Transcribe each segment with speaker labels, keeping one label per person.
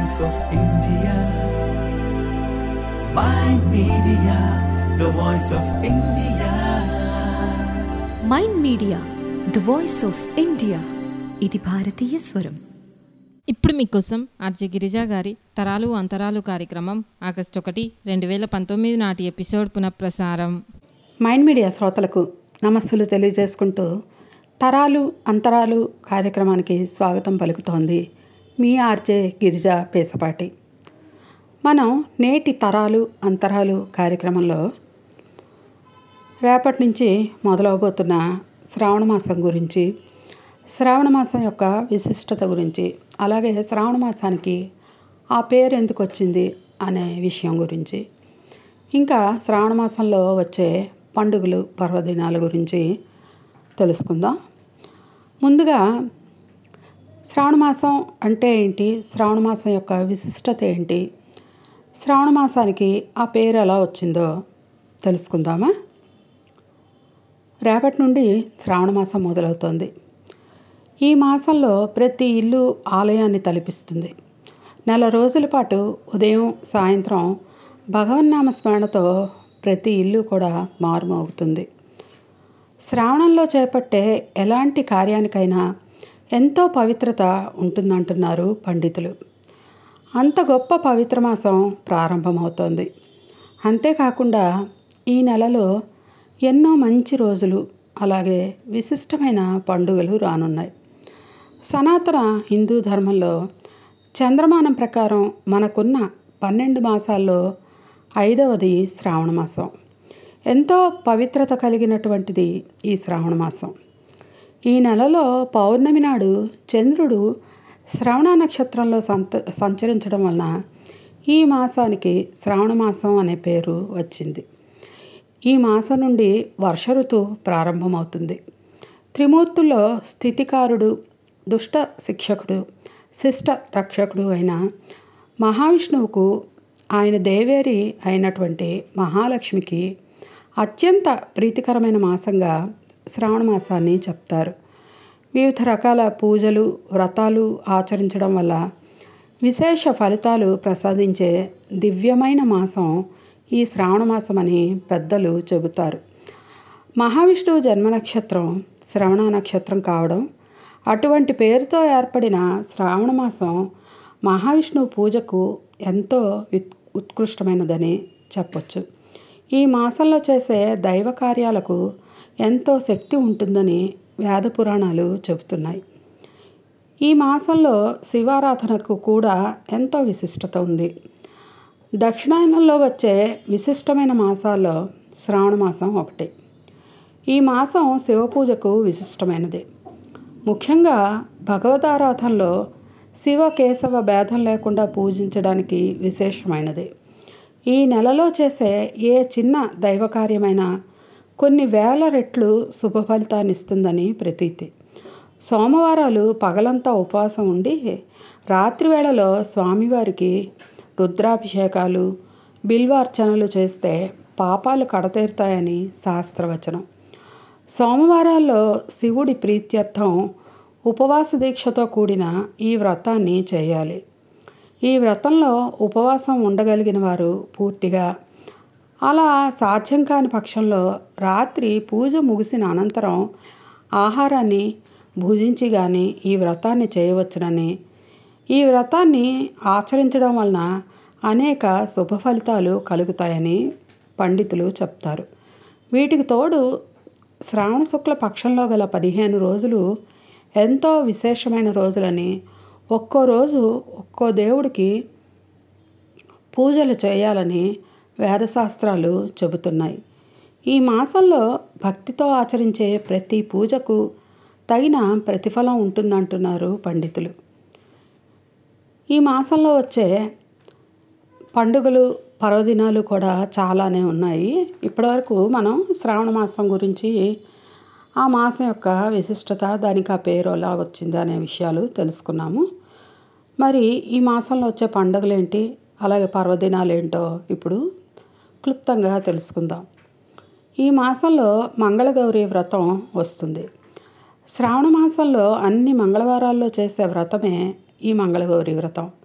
Speaker 1: voice of India. Mind Media, the voice of India.
Speaker 2: Mind media the voice of India ఇది భారతీయ స్వరం
Speaker 3: ఇప్పుడు మీకోసం ఆర్జే గిరిజా గారి తరాలు అంతరాలు కార్యక్రమం ఆగస్టు ఒకటి రెండు వేల పంతొమ్మిది నాటి ఎపిసోడ్ పునఃప్రసారం
Speaker 4: మైండ్ మీడియా శ్రోతలకు నమస్సులు తెలియజేసుకుంటూ తరాలు అంతరాలు కార్యక్రమానికి స్వాగతం పలుకుతోంది మీ ఆర్జే గిరిజ పేసపాటి మనం నేటి తరాలు అంతరాలు కార్యక్రమంలో రేపటి నుంచి మొదలవబోతున్న శ్రావణ మాసం గురించి శ్రావణ మాసం యొక్క విశిష్టత గురించి అలాగే శ్రావణ మాసానికి ఆ పేరు ఎందుకు వచ్చింది అనే విషయం గురించి ఇంకా శ్రావణ మాసంలో వచ్చే పండుగలు పర్వదినాల గురించి తెలుసుకుందాం ముందుగా శ్రావణ మాసం అంటే ఏంటి శ్రావణ మాసం యొక్క విశిష్టత ఏంటి శ్రావణ మాసానికి ఆ పేరు ఎలా వచ్చిందో తెలుసుకుందామా రేపటి నుండి శ్రావణ మాసం మొదలవుతోంది ఈ మాసంలో ప్రతి ఇల్లు ఆలయాన్ని తలపిస్తుంది నెల రోజుల పాటు ఉదయం సాయంత్రం భగవన్నామ స్మరణతో ప్రతి ఇల్లు కూడా మారుమోగుతుంది శ్రావణంలో చేపట్టే ఎలాంటి కార్యానికైనా ఎంతో పవిత్రత ఉంటుందంటున్నారు పండితులు అంత గొప్ప పవిత్ర మాసం ప్రారంభమవుతోంది అంతేకాకుండా ఈ నెలలో ఎన్నో మంచి రోజులు అలాగే విశిష్టమైన పండుగలు రానున్నాయి సనాతన హిందూ ధర్మంలో చంద్రమానం ప్రకారం మనకున్న పన్నెండు మాసాల్లో ఐదవది శ్రావణ మాసం ఎంతో పవిత్రత కలిగినటువంటిది ఈ శ్రావణ మాసం ఈ నెలలో పౌర్ణమి నాడు చంద్రుడు శ్రవణ నక్షత్రంలో సంత సంచరించడం వలన ఈ మాసానికి శ్రావణ మాసం అనే పేరు వచ్చింది ఈ మాసం నుండి వర్ష ఋతువు ప్రారంభమవుతుంది త్రిమూర్తుల్లో స్థితికారుడు దుష్ట శిక్షకుడు శిష్ట రక్షకుడు అయిన మహావిష్ణువుకు ఆయన దేవేరి అయినటువంటి మహాలక్ష్మికి అత్యంత ప్రీతికరమైన మాసంగా శ్రావణ మాసాన్ని చెప్తారు వివిధ రకాల పూజలు వ్రతాలు ఆచరించడం వల్ల విశేష ఫలితాలు ప్రసాదించే దివ్యమైన మాసం ఈ శ్రావణ మాసం అని పెద్దలు చెబుతారు మహావిష్ణువు జన్మ నక్షత్రం శ్రవణ నక్షత్రం కావడం అటువంటి పేరుతో ఏర్పడిన శ్రావణ మాసం మహావిష్ణువు పూజకు ఎంతో విత్ ఉత్కృష్టమైనదని చెప్పొచ్చు ఈ మాసంలో చేసే దైవ కార్యాలకు ఎంతో శక్తి ఉంటుందని వేద పురాణాలు చెబుతున్నాయి ఈ మాసంలో శివారాధనకు కూడా ఎంతో విశిష్టత ఉంది దక్షిణాయనంలో వచ్చే విశిష్టమైన మాసాల్లో శ్రావణ మాసం ఒకటి ఈ మాసం శివపూజకు విశిష్టమైనది ముఖ్యంగా భగవదారాధనలో శివ కేశవ భేదం లేకుండా పూజించడానికి విశేషమైనది ఈ నెలలో చేసే ఏ చిన్న దైవ కార్యమైనా కొన్ని వేల రెట్లు శుభ ఫలితాన్ని ఇస్తుందని ప్రతీతి సోమవారాలు పగలంతా ఉపవాసం ఉండి రాత్రి వేళలో స్వామివారికి రుద్రాభిషేకాలు బిల్వార్చనలు చేస్తే పాపాలు కడతేరుతాయని శాస్త్రవచనం సోమవారాల్లో శివుడి ప్రీత్యర్థం ఉపవాస దీక్షతో కూడిన ఈ వ్రతాన్ని చేయాలి ఈ వ్రతంలో ఉపవాసం ఉండగలిగిన వారు పూర్తిగా అలా సాధ్యం కాని పక్షంలో రాత్రి పూజ ముగిసిన అనంతరం ఆహారాన్ని భుజించి కానీ ఈ వ్రతాన్ని చేయవచ్చునని ఈ వ్రతాన్ని ఆచరించడం వలన అనేక శుభ ఫలితాలు కలుగుతాయని పండితులు చెప్తారు వీటికి తోడు శ్రావణ శుక్ల పక్షంలో గల పదిహేను రోజులు ఎంతో విశేషమైన రోజులని ఒక్కో రోజు ఒక్కో దేవుడికి పూజలు చేయాలని వేదశాస్త్రాలు చెబుతున్నాయి ఈ మాసంలో భక్తితో ఆచరించే ప్రతి పూజకు తగిన ప్రతిఫలం ఉంటుందంటున్నారు పండితులు ఈ మాసంలో వచ్చే పండుగలు పర్వదినాలు కూడా చాలానే ఉన్నాయి ఇప్పటివరకు మనం శ్రావణ మాసం గురించి ఆ మాసం యొక్క విశిష్టత దానికి ఆ పేరు ఎలా వచ్చింది అనే విషయాలు తెలుసుకున్నాము మరి ఈ మాసంలో వచ్చే పండుగలు ఏంటి అలాగే పర్వదినాలు ఏంటో ఇప్పుడు క్లుప్తంగా తెలుసుకుందాం ఈ మాసంలో మంగళగౌరి వ్రతం వస్తుంది శ్రావణ మాసంలో అన్ని మంగళవారాల్లో చేసే వ్రతమే ఈ మంగళగౌరి వ్రతం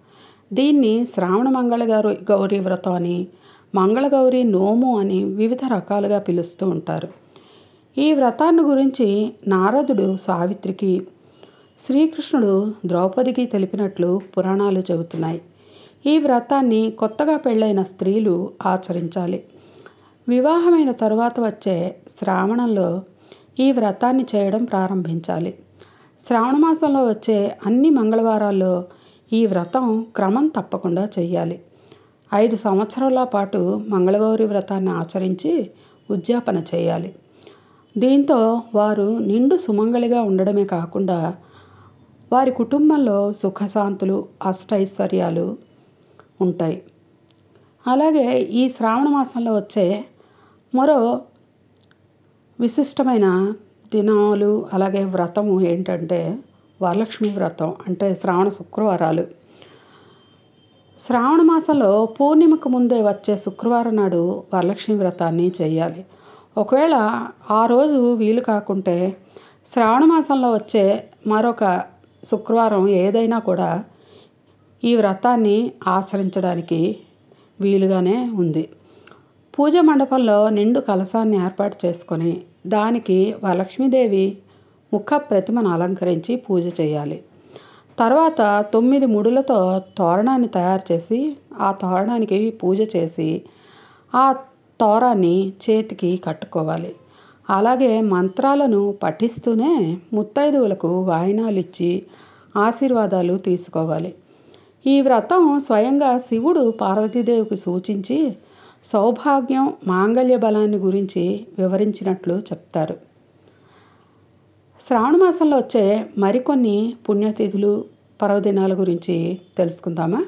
Speaker 4: దీన్ని శ్రావణ మంగళగారు గౌరీ వ్రతం అని మంగళగౌరి నోము అని వివిధ రకాలుగా పిలుస్తూ ఉంటారు ఈ వ్రతాన్ని గురించి నారదుడు సావిత్రికి శ్రీకృష్ణుడు ద్రౌపదికి తెలిపినట్లు పురాణాలు చెబుతున్నాయి ఈ వ్రతాన్ని కొత్తగా పెళ్ళైన స్త్రీలు ఆచరించాలి వివాహమైన తరువాత వచ్చే శ్రావణంలో ఈ వ్రతాన్ని చేయడం ప్రారంభించాలి శ్రావణ మాసంలో వచ్చే అన్ని మంగళవారాల్లో ఈ వ్రతం క్రమం తప్పకుండా చేయాలి ఐదు సంవత్సరాల పాటు మంగళగౌరి వ్రతాన్ని ఆచరించి ఉద్యాపన చేయాలి దీంతో వారు నిండు సుమంగళిగా ఉండడమే కాకుండా వారి కుటుంబంలో సుఖశాంతులు అష్టైశ్వర్యాలు ఉంటాయి అలాగే ఈ శ్రావణ మాసంలో వచ్చే మరో విశిష్టమైన దినాలు అలాగే వ్రతము ఏంటంటే వరలక్ష్మి వ్రతం అంటే శ్రావణ శుక్రవారాలు శ్రావణ మాసంలో పూర్ణిమకు ముందే వచ్చే శుక్రవారం నాడు వరలక్ష్మి వ్రతాన్ని చేయాలి ఒకవేళ ఆ రోజు వీలు కాకుంటే శ్రావణ మాసంలో వచ్చే మరొక శుక్రవారం ఏదైనా కూడా ఈ వ్రతాన్ని ఆచరించడానికి వీలుగానే ఉంది పూజ మండపంలో నిండు కలశాన్ని ఏర్పాటు చేసుకొని దానికి వరలక్ష్మీదేవి ముఖ ప్రతిమను అలంకరించి పూజ చేయాలి తర్వాత తొమ్మిది ముడులతో తోరణాన్ని తయారు చేసి ఆ తోరణానికి పూజ చేసి ఆ తోరాన్ని చేతికి కట్టుకోవాలి అలాగే మంత్రాలను పఠిస్తూనే ముత్తైదువులకు వాయినాలు ఇచ్చి ఆశీర్వాదాలు తీసుకోవాలి ఈ వ్రతం స్వయంగా శివుడు పార్వతీదేవికి సూచించి సౌభాగ్యం మాంగళ్య బలాన్ని గురించి వివరించినట్లు చెప్తారు శ్రావణ మాసంలో వచ్చే మరికొన్ని పుణ్యతిథులు పర్వదినాల గురించి తెలుసుకుందామా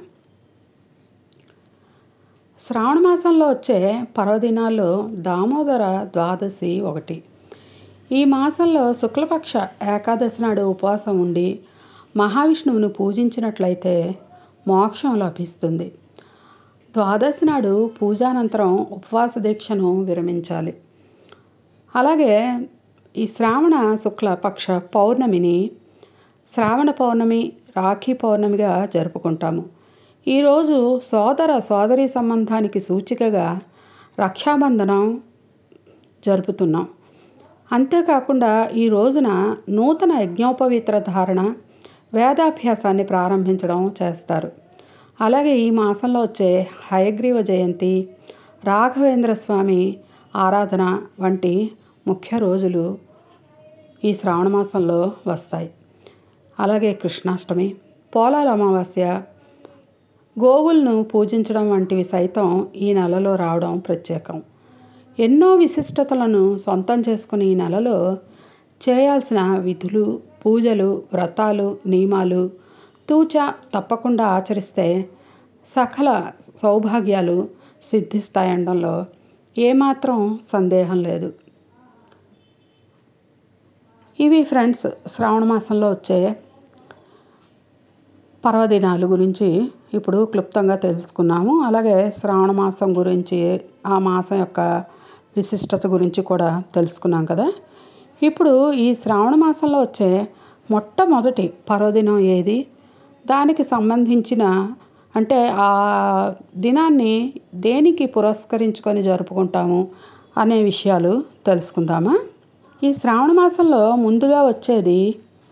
Speaker 4: శ్రావణ మాసంలో వచ్చే పర్వదినాల్లో దామోదర ద్వాదశి ఒకటి ఈ మాసంలో శుక్లపక్ష ఏకాదశి నాడు ఉపవాసం ఉండి మహావిష్ణువును పూజించినట్లయితే మోక్షం లభిస్తుంది ద్వాదశి నాడు పూజానంతరం ఉపవాస దీక్షను విరమించాలి అలాగే ఈ శ్రావణ శుక్ల పక్ష పౌర్ణమిని శ్రావణ పౌర్ణమి రాఖీ పౌర్ణమిగా జరుపుకుంటాము ఈరోజు సోదర సోదరి సంబంధానికి సూచికగా రక్షాబంధనం జరుపుతున్నాం అంతేకాకుండా ఈ రోజున నూతన యజ్ఞోపవిత్ర ధారణ వేదాభ్యాసాన్ని ప్రారంభించడం చేస్తారు అలాగే ఈ మాసంలో వచ్చే హయగ్రీవ జయంతి రాఘవేంద్ర స్వామి ఆరాధన వంటి ముఖ్య రోజులు ఈ శ్రావణ మాసంలో వస్తాయి అలాగే కృష్ణాష్టమి పోలాల అమావాస్య గోవులను పూజించడం వంటివి సైతం ఈ నెలలో రావడం ప్రత్యేకం ఎన్నో విశిష్టతలను సొంతం చేసుకుని ఈ నెలలో చేయాల్సిన విధులు పూజలు వ్రతాలు నియమాలు తూచా తప్పకుండా ఆచరిస్తే సకల సౌభాగ్యాలు సిద్ధిస్తాయనడంలో ఏమాత్రం సందేహం లేదు ఇవి ఫ్రెండ్స్ శ్రావణ మాసంలో వచ్చే పర్వదినాలు గురించి ఇప్పుడు క్లుప్తంగా తెలుసుకున్నాము అలాగే శ్రావణ మాసం గురించి ఆ మాసం యొక్క విశిష్టత గురించి కూడా తెలుసుకున్నాం కదా ఇప్పుడు ఈ శ్రావణ మాసంలో వచ్చే మొట్టమొదటి పర్వదినం ఏది దానికి సంబంధించిన అంటే ఆ దినాన్ని దేనికి పురస్కరించుకొని జరుపుకుంటాము అనే విషయాలు తెలుసుకుందామా ఈ శ్రావణ మాసంలో ముందుగా వచ్చేది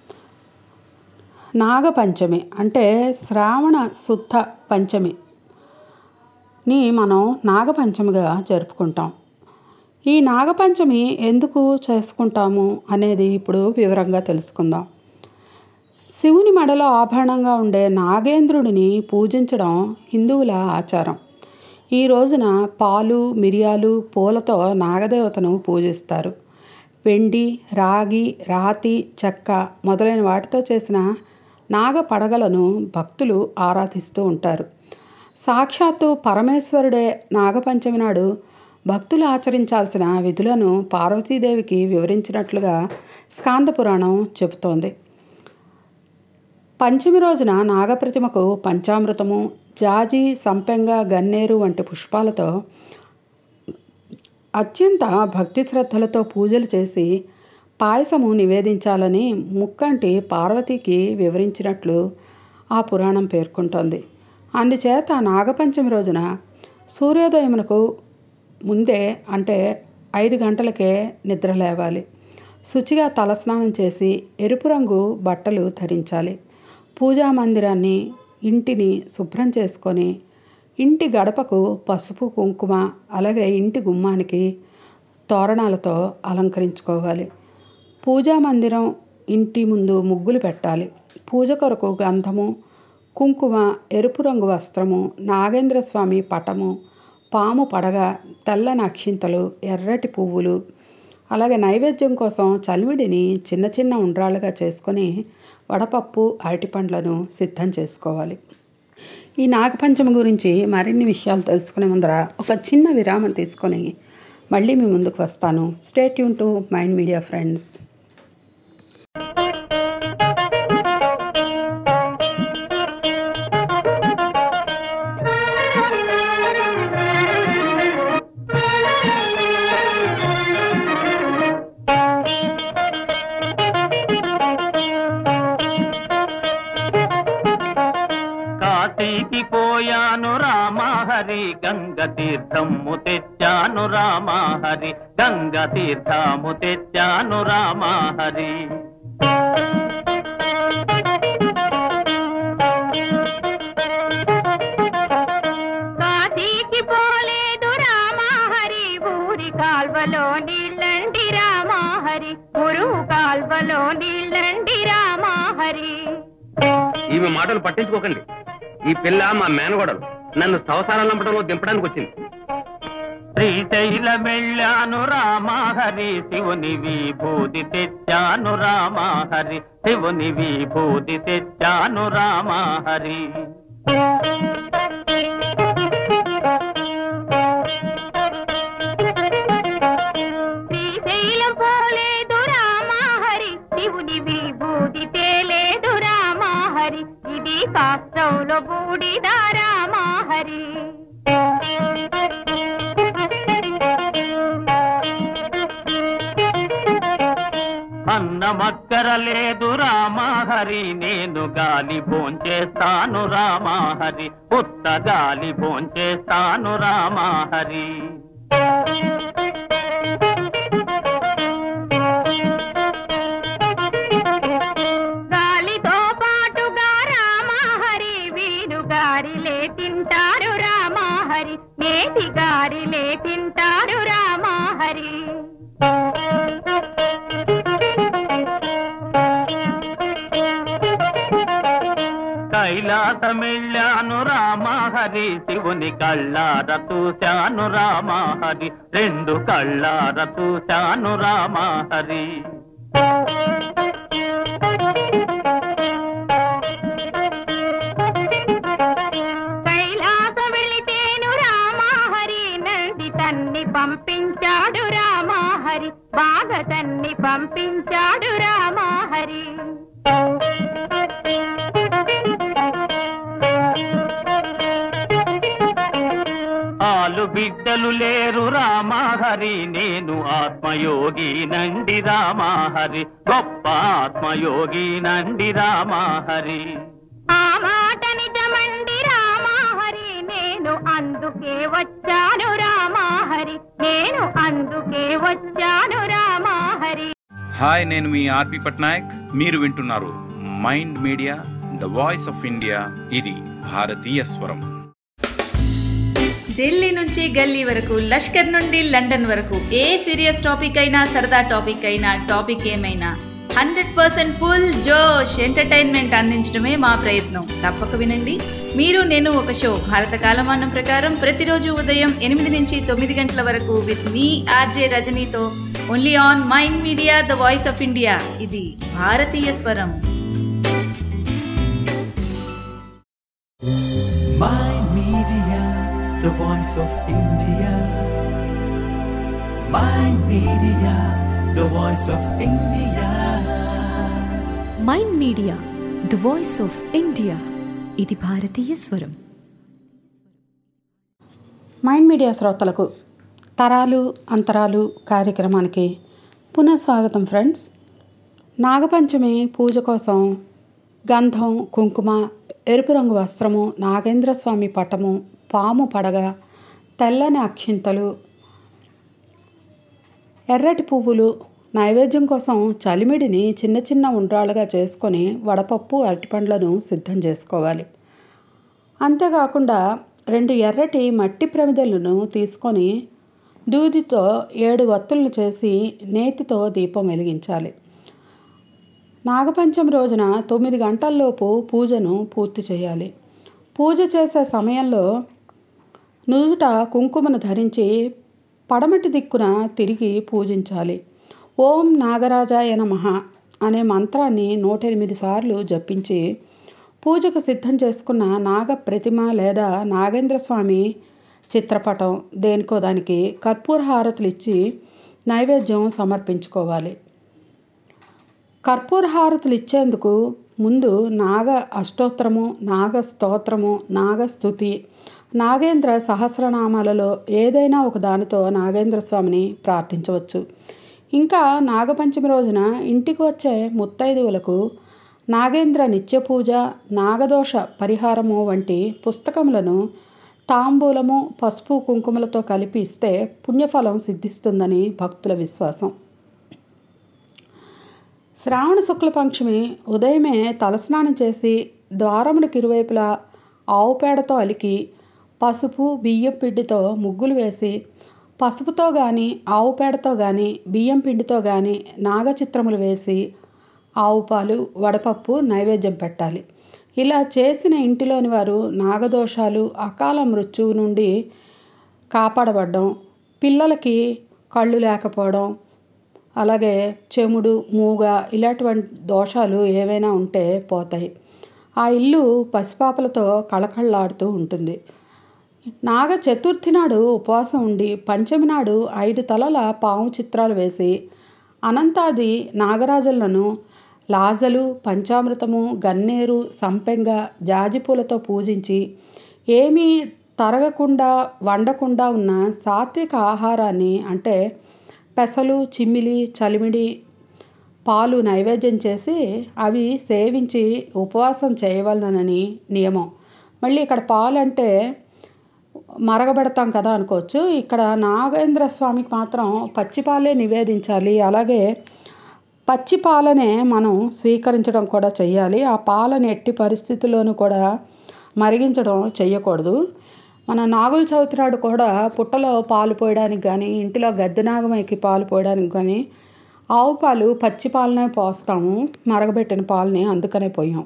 Speaker 4: నాగపంచమి అంటే శ్రావణ శుద్ధ పంచమి ని మనం నాగపంచమిగా జరుపుకుంటాం ఈ నాగపంచమి ఎందుకు చేసుకుంటాము అనేది ఇప్పుడు వివరంగా తెలుసుకుందాం శివుని మెడలో ఆభరణంగా ఉండే నాగేంద్రుడిని పూజించడం హిందువుల ఆచారం ఈ రోజున పాలు మిరియాలు పూలతో నాగదేవతను పూజిస్తారు వెండి రాగి రాతి చెక్క మొదలైన వాటితో చేసిన నాగ పడగలను భక్తులు ఆరాధిస్తూ ఉంటారు సాక్షాత్తు పరమేశ్వరుడే నాగపంచమి నాడు భక్తులు ఆచరించాల్సిన విధులను పార్వతీదేవికి వివరించినట్లుగా స్కాంద పురాణం చెబుతోంది పంచమి రోజున నాగప్రతిమకు పంచామృతము జాజి సంపెంగ గన్నేరు వంటి పుష్పాలతో అత్యంత భక్తి శ్రద్ధలతో పూజలు చేసి పాయసము నివేదించాలని ముక్కంటి పార్వతికి వివరించినట్లు ఆ పురాణం పేర్కొంటోంది అందుచేత నాగపంచమి రోజున సూర్యోదయమునకు ముందే అంటే ఐదు గంటలకే నిద్ర లేవాలి శుచిగా తలస్నానం చేసి ఎరుపు రంగు బట్టలు ధరించాలి పూజా మందిరాన్ని ఇంటిని శుభ్రం చేసుకొని ఇంటి గడపకు పసుపు కుంకుమ అలాగే ఇంటి గుమ్మానికి తోరణాలతో అలంకరించుకోవాలి పూజా మందిరం ఇంటి ముందు ముగ్గులు పెట్టాలి పూజ కొరకు గంధము కుంకుమ ఎరుపు రంగు వస్త్రము నాగేంద్ర స్వామి పటము పాము పడగ తెల్లని అక్షింతలు ఎర్రటి పువ్వులు అలాగే నైవేద్యం కోసం చలివిడిని చిన్న చిన్న ఉండ్రాళ్ళుగా చేసుకొని వడపప్పు అరటిపండ్లను సిద్ధం చేసుకోవాలి ఈ నాగపంచమి గురించి మరిన్ని విషయాలు తెలుసుకునే ముందర ఒక చిన్న విరామం తీసుకొని మళ్ళీ మీ ముందుకు వస్తాను stay tune to mind media friends
Speaker 5: కాశీకి పోయాను రామహరి గంగ తీర్థము తెచ్చాను రామహరి గంగ తీర్థము తెచ్చాను రామహరి
Speaker 6: కాశీకి పోలేదు రామాహరి ఊరి కాల్వలో నీళ్ళండి రామాహరి మురుగు కాల్వలో నీళ్ళండి రామాహరి
Speaker 7: ఈమె మాటలు పట్టించుకోకండి ఈ పిల్ల మా మేనగోడలు నన్ను సంవత్సరాలు నంపడంలో దింపడానికి వచ్చింది
Speaker 5: శ్రీశైల వెళ్ళాను రామహరి శివుని విభూతి తెచ్చాను రామహరి శివుని విభూతి తెచ్చాను రామహరి
Speaker 6: శ్రీశైలం పోలేదు రామాహరి శివుని విభూతి తేలేదు రామాహరి ఇది కాష్టంలో బూడిద రామాహరి
Speaker 5: అన్నమక్కర లేదు రామహరి నేను గాలి భోంచేస్తాను రామహరి పుట్ట గాలి భోంచేస్తాను రామహరి
Speaker 6: గాలితో పాటుగా రామహరి వీరు గారిలే తింటారు రామహరి నేతి గారిలే తింటారు రామహరి
Speaker 5: కైలాసమెళ్ళాను రామహరి శివుని కళ్ళార చూశాను రామహరి రెండు కళ్ళార చూశాను రామహరి
Speaker 6: కైలాస వెళితేను రామహరి నంది తన్ని పంపించాడు రామహరి బాగా తన్ని పంపించాడు రామహరి
Speaker 5: ఆలు బిడ్డలు లేరు రామహరి నేను ఆత్మయోగి నండి రామహరి గొప్ప ఆత్మయోగి నండి రామహరి
Speaker 6: ఆ మాట నిజమండి రామహరి నేను అందుకే వచ్చాను రామహరి నేను అందుకే వచ్చాను రామహరి
Speaker 8: హాయ్ నేను మీ ఆర్పి పట్నాయక్ మీరు వింటున్నారు mind media the voice of India ఇది భారతీయ స్వరం
Speaker 9: ఢిల్లీ నుంచి గల్లీ వరకు లష్కర్ నుండి లండన్ వరకు ఏ సీరియస్ టాపిక్ అయినా సరదా టాపిక్ అయినా టాపిక్ ఏమైనా హండ్రెడ్ పర్సెంట్ ఫుల్ జోష్ ఎంటర్టైన్మెంట్ అందించడమే మా ప్రయత్నం తప్పక వినండి మీరు నేను ఒక షో భారత కాలమానం ప్రకారం ప్రతిరోజు ఉదయం ఎనిమిది నుంచి తొమ్మిది గంటల వరకు విత్ మీ ఆర్జే రజనీతో only on mind media the voice of India ఇది భారతీయ స్వరం
Speaker 1: Mind Media, the voice of India. Mind Media, the voice of India.
Speaker 2: Mind media the voice of India ఇది భారతీయ స్వరం
Speaker 4: మైండ్ మీడియా శ్రోతలకు తరాలు అంతరాలు కార్యక్రమానికి పునః స్వాగతం ఫ్రెండ్స్ నాగపంచమి పూజ కోసం గంధం కుంకుమ ఎరుపు రంగు వస్త్రము నాగేంద్ర స్వామి పటము పాము పడగ తెల్లని అక్షింతలు ఎర్రటి పువ్వులు నైవేద్యం కోసం చలిమిడిని చిన్న చిన్న ఉండ్రాలుగా చేసుకొని వడపప్పు అరటిపండ్లను సిద్ధం చేసుకోవాలి అంతేకాకుండా రెండు ఎర్రటి మట్టి ప్రమిదలను తీసుకొని దూదితో ఏడు వత్తులను చేసి నేతితో దీపం వెలిగించాలి నాగపంచమి రోజున తొమ్మిది గంటల్లోపు పూజను పూర్తి చేయాలి పూజ చేసే సమయంలో నుదుట కుంకుమను ధరించి పడమటి దిక్కున తిరిగి పూజించాలి ఓం నాగరాజాయ నమః అనే మంత్రాన్ని నూట ఎనిమిది సార్లు జపించి పూజకు సిద్ధం చేసుకున్న నాగ ప్రతిమ లేదా నాగేంద్ర స్వామి చిత్రపటం దేనికో దానికి కర్పూర హారతులు ఇచ్చి నైవేద్యం సమర్పించుకోవాలి కర్పూర హారతులు ఇచ్చేందుకు ముందు నాగ అష్టోత్తరము నాగ స్తోత్రము నాగస్థుతి నాగేంద్ర సహస్రనామాలలో ఏదైనా ఒక దానితో నాగేంద్ర స్వామిని ప్రార్థించవచ్చు ఇంకా నాగపంచమి రోజున ఇంటికి వచ్చే ముత్తైదువులకు నాగేంద్ర నిత్య పూజ నాగదోష పరిహారము వంటి పుస్తకములను తాంబూలము పసుపు కుంకుమలతో కలిపి ఇస్తే పుణ్యఫలం సిద్ధిస్తుందని భక్తుల విశ్వాసం శ్రావణ శుక్ల పంచమి ఉదయమే తలస్నానం చేసి ద్వారమునికి ఇరువైపులా ఆవు పేడతో అలికి పసుపు బియ్యం పిండితో ముగ్గులు వేసి పసుపుతో కానీ ఆవు పేడతో కానీ బియ్యం పిండితో కానీ నాగచిత్రములు వేసి ఆవు పాలు వడపప్పు నైవేద్యం పెట్టాలి ఇలా చేసిన ఇంటిలోని వారు నాగదోషాలు అకాల మృత్యువు నుండి కాపాడబడడం పిల్లలకి కళ్ళు లేకపోవడం అలాగే చెముడు మూగ ఇలాంటివంటి దోషాలు ఏవైనా ఉంటే పోతాయి ఆ ఇల్లు పసిపాపలతో కళకళలాడుతూ ఉంటుంది నాగ చతుర్థి నాడు ఉపవాసం ఉండి పంచమి నాడు ఐదు తలల పాము చిత్రాలు వేసి అనంతాది నాగరాజులను లాజలు పంచామృతము గన్నేరు సంపెంగ జాజిపూలతో పూజించి ఏమీ తరగకుండా వండకుండా ఉన్న సాత్విక ఆహారాన్ని అంటే పెసలు చిమ్మిలి చలిమిడి పాలు నైవేద్యం చేసి అవి సేవించి ఉపవాసం చేయవలనని నియమం మళ్ళీ ఇక్కడ పాలు అంటే మరగబెడతాం కదా అనుకోవచ్చు ఇక్కడ నాగేంద్ర స్వామికి మాత్రం పచ్చిపాలే నివేదించాలి అలాగే పచ్చి పాలనే మనం స్వీకరించడం కూడా చెయ్యాలి ఆ పాలను ఎట్టి పరిస్థితుల్లోనూ కూడా మరిగించడం చెయ్యకూడదు మన నాగుల చవితి నాడు కూడా పుట్టలో పాలు పోయడానికి కానీ ఇంటిలో గద్దెనాగమైకి పాలు పోయడానికి కానీ ఆవు పాలు పచ్చి పాలనే పోస్తాము మరగబెట్టిన పాలని అందుకనే పోయాం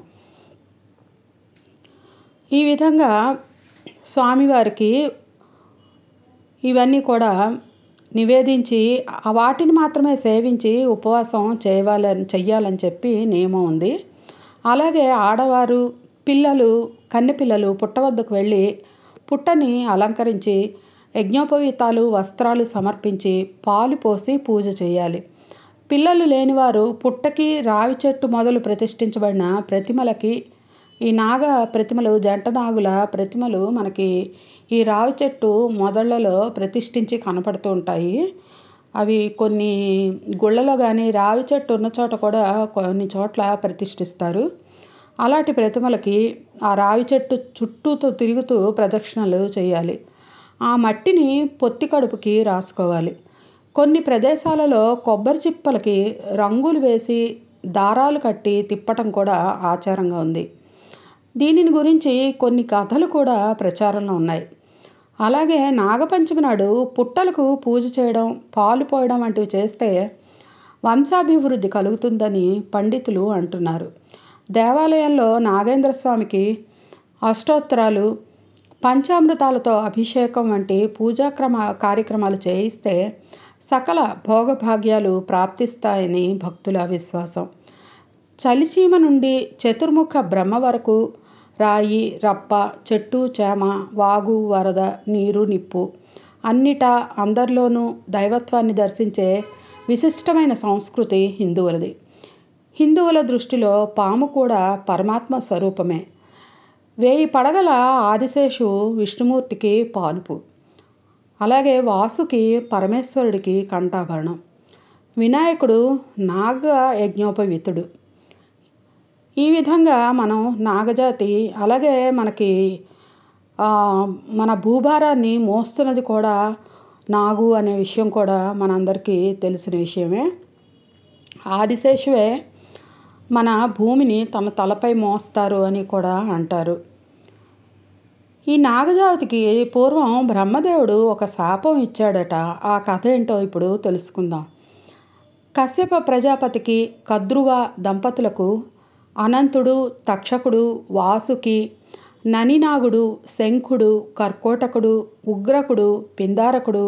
Speaker 4: ఈ విధంగా స్వామివారికి ఇవన్నీ కూడా నివేదించి ఆ వాటిని మాత్రమే సేవించి ఉపవాసం చేయవాలని చెయ్యాలని చెప్పి నియమం ఉంది అలాగే ఆడవారు పిల్లలు కన్నెపిల్లలు పుట్ట వద్దకు వెళ్ళి పుట్టని అలంకరించి యజ్ఞోపవీతాలు వస్త్రాలు సమర్పించి పాలు పోసి పూజ చేయాలి పిల్లలు లేనివారు పుట్టకి రావి చెట్టు మొదలు ప్రతిష్ఠించబడిన ప్రతిమలకి ఈ నాగ ప్రతిమలు జంట నాగుల ప్రతిమలు మనకి ఈ రావి చెట్టు మొదళ్లలో ప్రతిష్ఠించి కనపడుతూ ఉంటాయి అవి కొన్ని గుళ్ళలో కానీ రావి చెట్టు ఉన్న చోట కూడా కొన్ని చోట్ల ప్రతిష్ఠిస్తారు అలాంటి ప్రతిమలకి ఆ రావి చెట్టు చుట్టూతో తిరుగుతూ ప్రదక్షిణలు చేయాలి ఆ మట్టిని పొత్తి కడుపుకి రాసుకోవాలి కొన్ని ప్రదేశాలలో కొబ్బరి చిప్పలకి రంగులు వేసి దారాలు కట్టి తిప్పటం కూడా ఆచారంగా ఉంది దీనిని గురించి కొన్ని కథలు కూడా ప్రచారంలో ఉన్నాయి అలాగే నాగపంచమి నాడు పుట్టలకు పూజ చేయడం పాలు పోయడం వంటివి చేస్తే వంశాభివృద్ధి కలుగుతుందని పండితులు అంటున్నారు దేవాలయంలో నాగేంద్ర స్వామికి అష్టోత్తరాలు పంచామృతాలతో అభిషేకం వంటి పూజాక్రమ కార్యక్రమాలు చేయిస్తే సకల భోగభాగ్యాలు ప్రాప్తిస్తాయని భక్తుల విశ్వాసం చలిచీమ నుండి చతుర్ముఖ బ్రహ్మ వరకు రాయి రప్ప చెట్టు చేమ వాగు వరద నీరు నిప్పు అన్నిటా అందరిలోనూ దైవత్వాన్ని దర్శించే విశిష్టమైన సంస్కృతి హిందువులది హిందువుల దృష్టిలో పాము కూడా పరమాత్మ స్వరూపమే వేయి పడగల ఆదిశేషు విష్ణుమూర్తికి పానుపు అలాగే వాసుకి పరమేశ్వరుడికి కంఠాభరణం వినాయకుడు నాగ యజ్ఞోపవీతుడు ఈ విధంగా మనం నాగజాతి అలాగే మనకి ఆ, మన భూభారాన్ని మోస్తున్నది కూడా నాగు అనే విషయం కూడా మనందరికీ తెలిసిన విషయమే ఆదిశేషువే మన భూమిని తమ తలపై మోస్తారు అని కూడా అంటారు ఈ నాగజాతికి పూర్వం బ్రహ్మదేవుడు ఒక శాపం ఇచ్చాడట ఆ కథ ఏంటో ఇప్పుడు తెలుసుకుందాం కశ్యప ప్రజాపతికి కద్రువ దంపతులకు అనంతుడు తక్షకుడు వాసుకి ననినాగుడు శంఖుడు కర్కోటకుడు ఉగ్రకుడు పిందారకుడు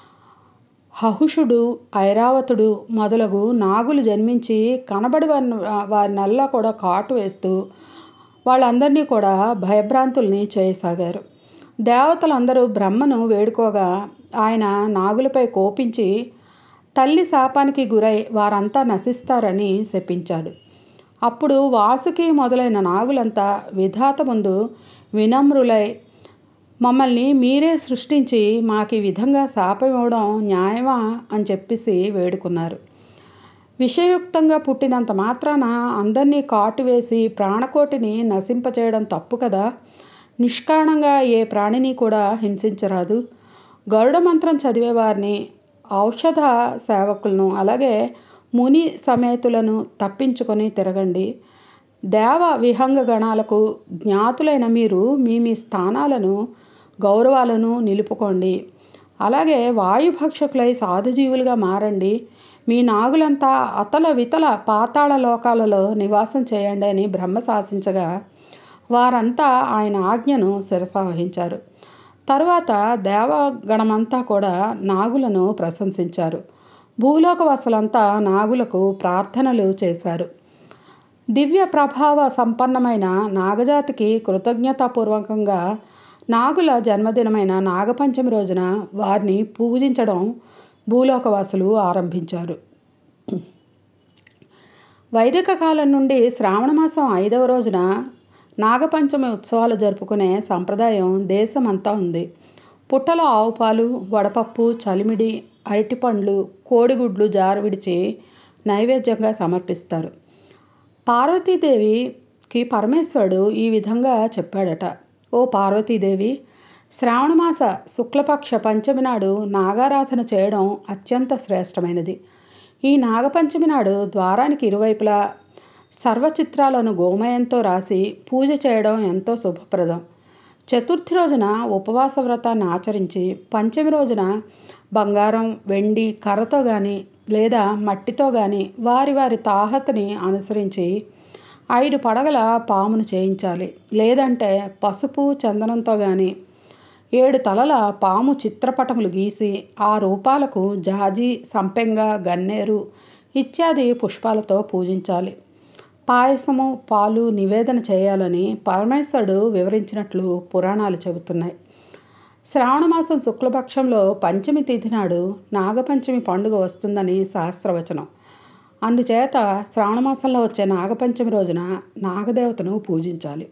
Speaker 4: హహుషుడు ఐరావతుడు మొదలగు నాగులు జన్మించి కనబడి వారిని వారినల్లా కూడా కాటు వేస్తూ వాళ్ళందరినీ కూడా భయభ్రాంతుల్ని చేయసాగారు దేవతలందరూ బ్రహ్మను వేడుకోగా ఆయన నాగులపై కోపించి తల్లి శాపానికి గురై వారంతా నశిస్తారని శపించాడు అప్పుడు వాసుకి మొదలైన నాగులంతా విధాత ముందు వినమ్రులై మమ్మల్ని మీరే సృష్టించి మాకు ఈ విధంగా శాపం ఇవ్వడం న్యాయమా అని చెప్పేసి వేడుకున్నారు విషయుక్తంగా పుట్టినంత మాత్రాన అందరినీ కాటు వేసి ప్రాణకోటిని నశింపచేయడం తప్పు కదా నిష్కారణంగా ఏ ప్రాణిని కూడా హింసించరాదు గరుడ మంత్రం చదివేవారిని ఔషధ సేవకులను అలాగే ముని సమేతులను తప్పించుకొని తిరగండి దేవ విహంగ గణాలకు జ్ఞాతులైన మీరు మీ మీ స్థానాలను గౌరవాలను నిలుపుకోండి అలాగే వాయుభక్షకులై సాధుజీవులుగా మారండి మీ నాగులంతా అతల వితల పాతాళ లోకాలలో నివాసం చేయండి అని బ్రహ్మ శాసించగా వారంతా ఆయన ఆజ్ఞను శిరసావహించారు తరువాత దేవగణమంతా కూడా నాగులను ప్రశంసించారు భూలోకవాసులంతా నాగులకు ప్రార్థనలు చేశారు దివ్య ప్రభావ సంపన్నమైన నాగజాతికి కృతజ్ఞతాపూర్వకంగా నాగుల జన్మదినమైన నాగపంచమి రోజున వారిని పూజించడం భూలోకవాసులు ఆరంభించారు వైదిక కాలం నుండి శ్రావణ మాసం ఐదవ రోజున నాగపంచమి ఉత్సవాలు జరుపుకునే సంప్రదాయం దేశమంతా ఉంది పుట్టలో ఆవు పాలు వడపప్పు చలిమిడి అరటిపండ్లు కోడిగుడ్లు జారు విడిచి నైవేద్యంగా సమర్పిస్తారు పార్వతీదేవికి పరమేశ్వరుడు ఈ విధంగా చెప్పాడట ఓ పార్వతీదేవి శ్రావణమాస శుక్లపక్ష పంచమి నాడు నాగారాధన చేయడం అత్యంత శ్రేష్టమైనది ఈ నాగపంచమి నాడు ద్వారానికి ఇరువైపులా సర్వచిత్రాలను గోమయంతో రాసి పూజ చేయడం ఎంతో శుభప్రదం చతుర్థి రోజున ఉపవాస వ్రతాన్ని ఆచరించి పంచమి రోజున బంగారం వెండి కర్రతో కానీ లేదా మట్టితో కానీ వారి వారి తాహతని అనుసరించి ఐదు పడగల పామును చేయించాలి లేదంటే పసుపు చందనంతో కానీ ఏడు తలల పాము చిత్రపటములు గీసి ఆ రూపాలకు జాజి సంపెంగ గన్నేరు ఇత్యాది పుష్పాలతో పూజించాలి పాయసము పాలు నివేదన చేయాలని పరమేశ్వరుడు వివరించినట్లు పురాణాలు చెబుతున్నాయి శ్రావణమాసం శుక్లపక్షంలో పంచమి తిథి నాడు నాగపంచమి పండుగ వస్తుందని శాస్త్రవచనం అందుచేత శ్రావణమాసంలో వచ్చే నాగపంచమి రోజున నాగదేవతను పూజించాలి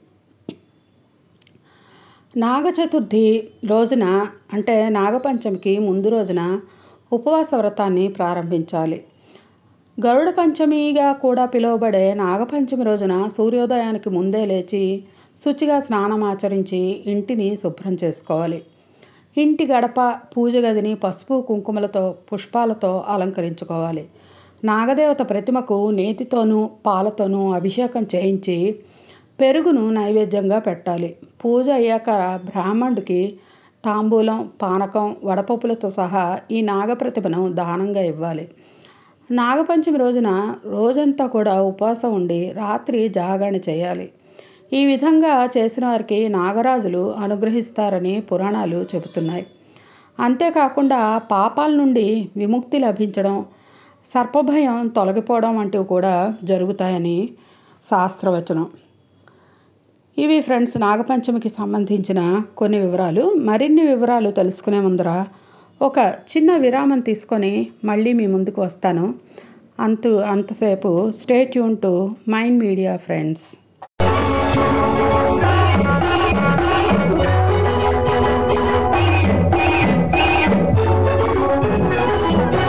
Speaker 4: నాగ చతుర్థి రోజున అంటే నాగపంచమికి ముందు రోజున ఉపవాస వ్రతాన్ని ప్రారంభించాలి గరుడ పంచమిగా కూడా పిలువబడే నాగపంచమి రోజున సూర్యోదయానికి ముందే లేచి శుచిగా స్నానం ఆచరించి ఇంటిని శుభ్రం చేసుకోవాలి ఇంటి గడప పూజ గదిని పసుపు కుంకుమలతో పుష్పాలతో అలంకరించుకోవాలి నాగదేవత ప్రతిమకు నేతితోనూ పాలతోనూ అభిషేకం చేయించి పెరుగును నైవేద్యంగా పెట్టాలి పూజ అయ్యాక బ్రాహ్మణుడికి తాంబూలం పానకం వడపప్పులతో సహా ఈ నాగప్రతిమను దానంగా ఇవ్వాలి నాగపంచమి రోజున రోజంతా కూడా ఉపవాసం ఉండి రాత్రి జాగరణ చేయాలి ఈ విధంగా చేసిన వారికి నాగరాజులు అనుగ్రహిస్తారని పురాణాలు చెబుతున్నాయి అంతేకాకుండా పాపాల నుండి విముక్తి లభించడం సర్పభయం తొలగిపోవడం వంటివి కూడా జరుగుతాయని శాస్త్రవచనం ఇవి ఫ్రెండ్స్ నాగపంచమికి సంబంధించిన కొన్ని వివరాలు మరిన్ని వివరాలు తెలుసుకునే ముందర ఒక చిన్న విరామం తీసుకొని మళ్ళీ మీ ముందుకు వస్తాను అంతు అంతసేపు stay tune to mind media friends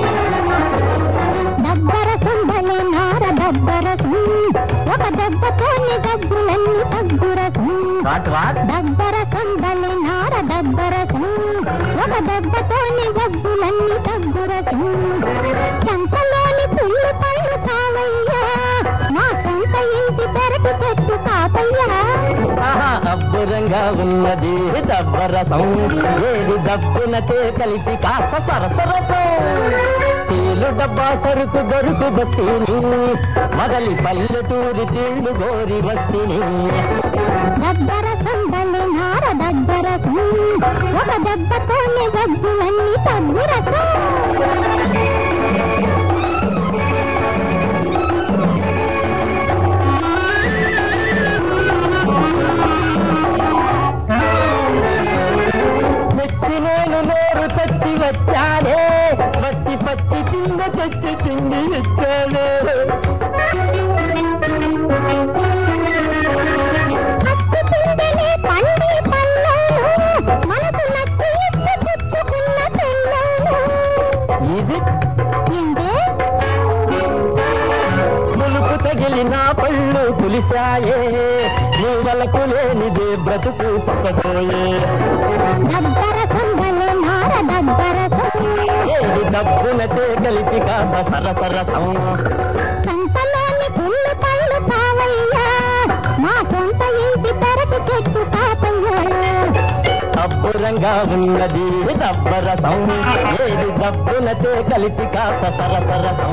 Speaker 10: దబ్బర కుండలి నార దబ్బర ఒక దెబ్బతో
Speaker 6: దబ్బులన్నీ తగ్గురసం దబ్బరసం బలి నార దబ్బరసం ఒక దెబ్బతోని దబ్బులన్నీ తగ్గురసం చంపలోని పుల్లు పళ్ళు కావయ్యా మా సొంత ఇంటి పెరటి చెట్టు కాపయ్యా
Speaker 10: అబ్బురంగా ఉన్నది దబ్బరసం ఏది దబ్బునతే కలిపి కాస్త సరసరసం చీలు డబ్బా సరుకు దొరుకు బస్తీని మొదలి పల్లెటూరి తీళ్ళు గోరి బస్తీని
Speaker 6: దబ్బరసం బలి నార దబ్బరసం ఒక దెబ్బతోని దబ్బులన్నీ తగ్గురసం
Speaker 10: తెచ్చి నేను నోరు తెచ్చి వచ్చానే పచ్చి పచ్చి చింద తెచ్చి చిండి ఇచ్చానే
Speaker 6: అచ్చు పిండిని పండి పల్లోను మనసు నచ్చి ఇచ్చి పుచ్చుకున్న చెల్లోను
Speaker 10: ఇది
Speaker 6: ఏంటే
Speaker 10: పులుపు తగిలిన పళ్ళు పులిసాయే నీ వలకు లేనిదే బ్రతుకు పసపోయే
Speaker 6: దబ్బరసం బలి నార దబ్బరసం
Speaker 10: ఏది డబ్బునతే కలిపి కాస్త సరసరసం
Speaker 6: సంతలోని పుల్లు పళ్ళు కావయ్యా మా సొంత ఇంటి పెరటి చెట్టు కాపయ్యా
Speaker 10: అబ్బురంగా ఉన్నది దబ్బరసం ఏది డబ్బునతే కలిపి కాస్త సరసరసం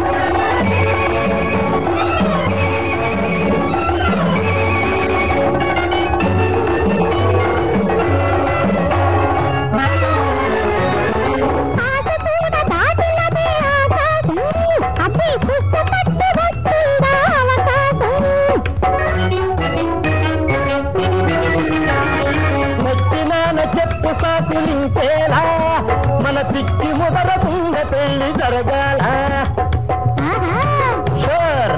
Speaker 6: ఆశ చూడ దాటినదే ఆకాశం అబ్బి పుష్ప పట్టు వస్తుందా అవకాశం
Speaker 10: మెచ్చినాన చెప్పు సాకులించేలా మన చిక్కి ముదరకుండ పెళ్లి జరగాల
Speaker 6: ఆహా
Speaker 10: షూర్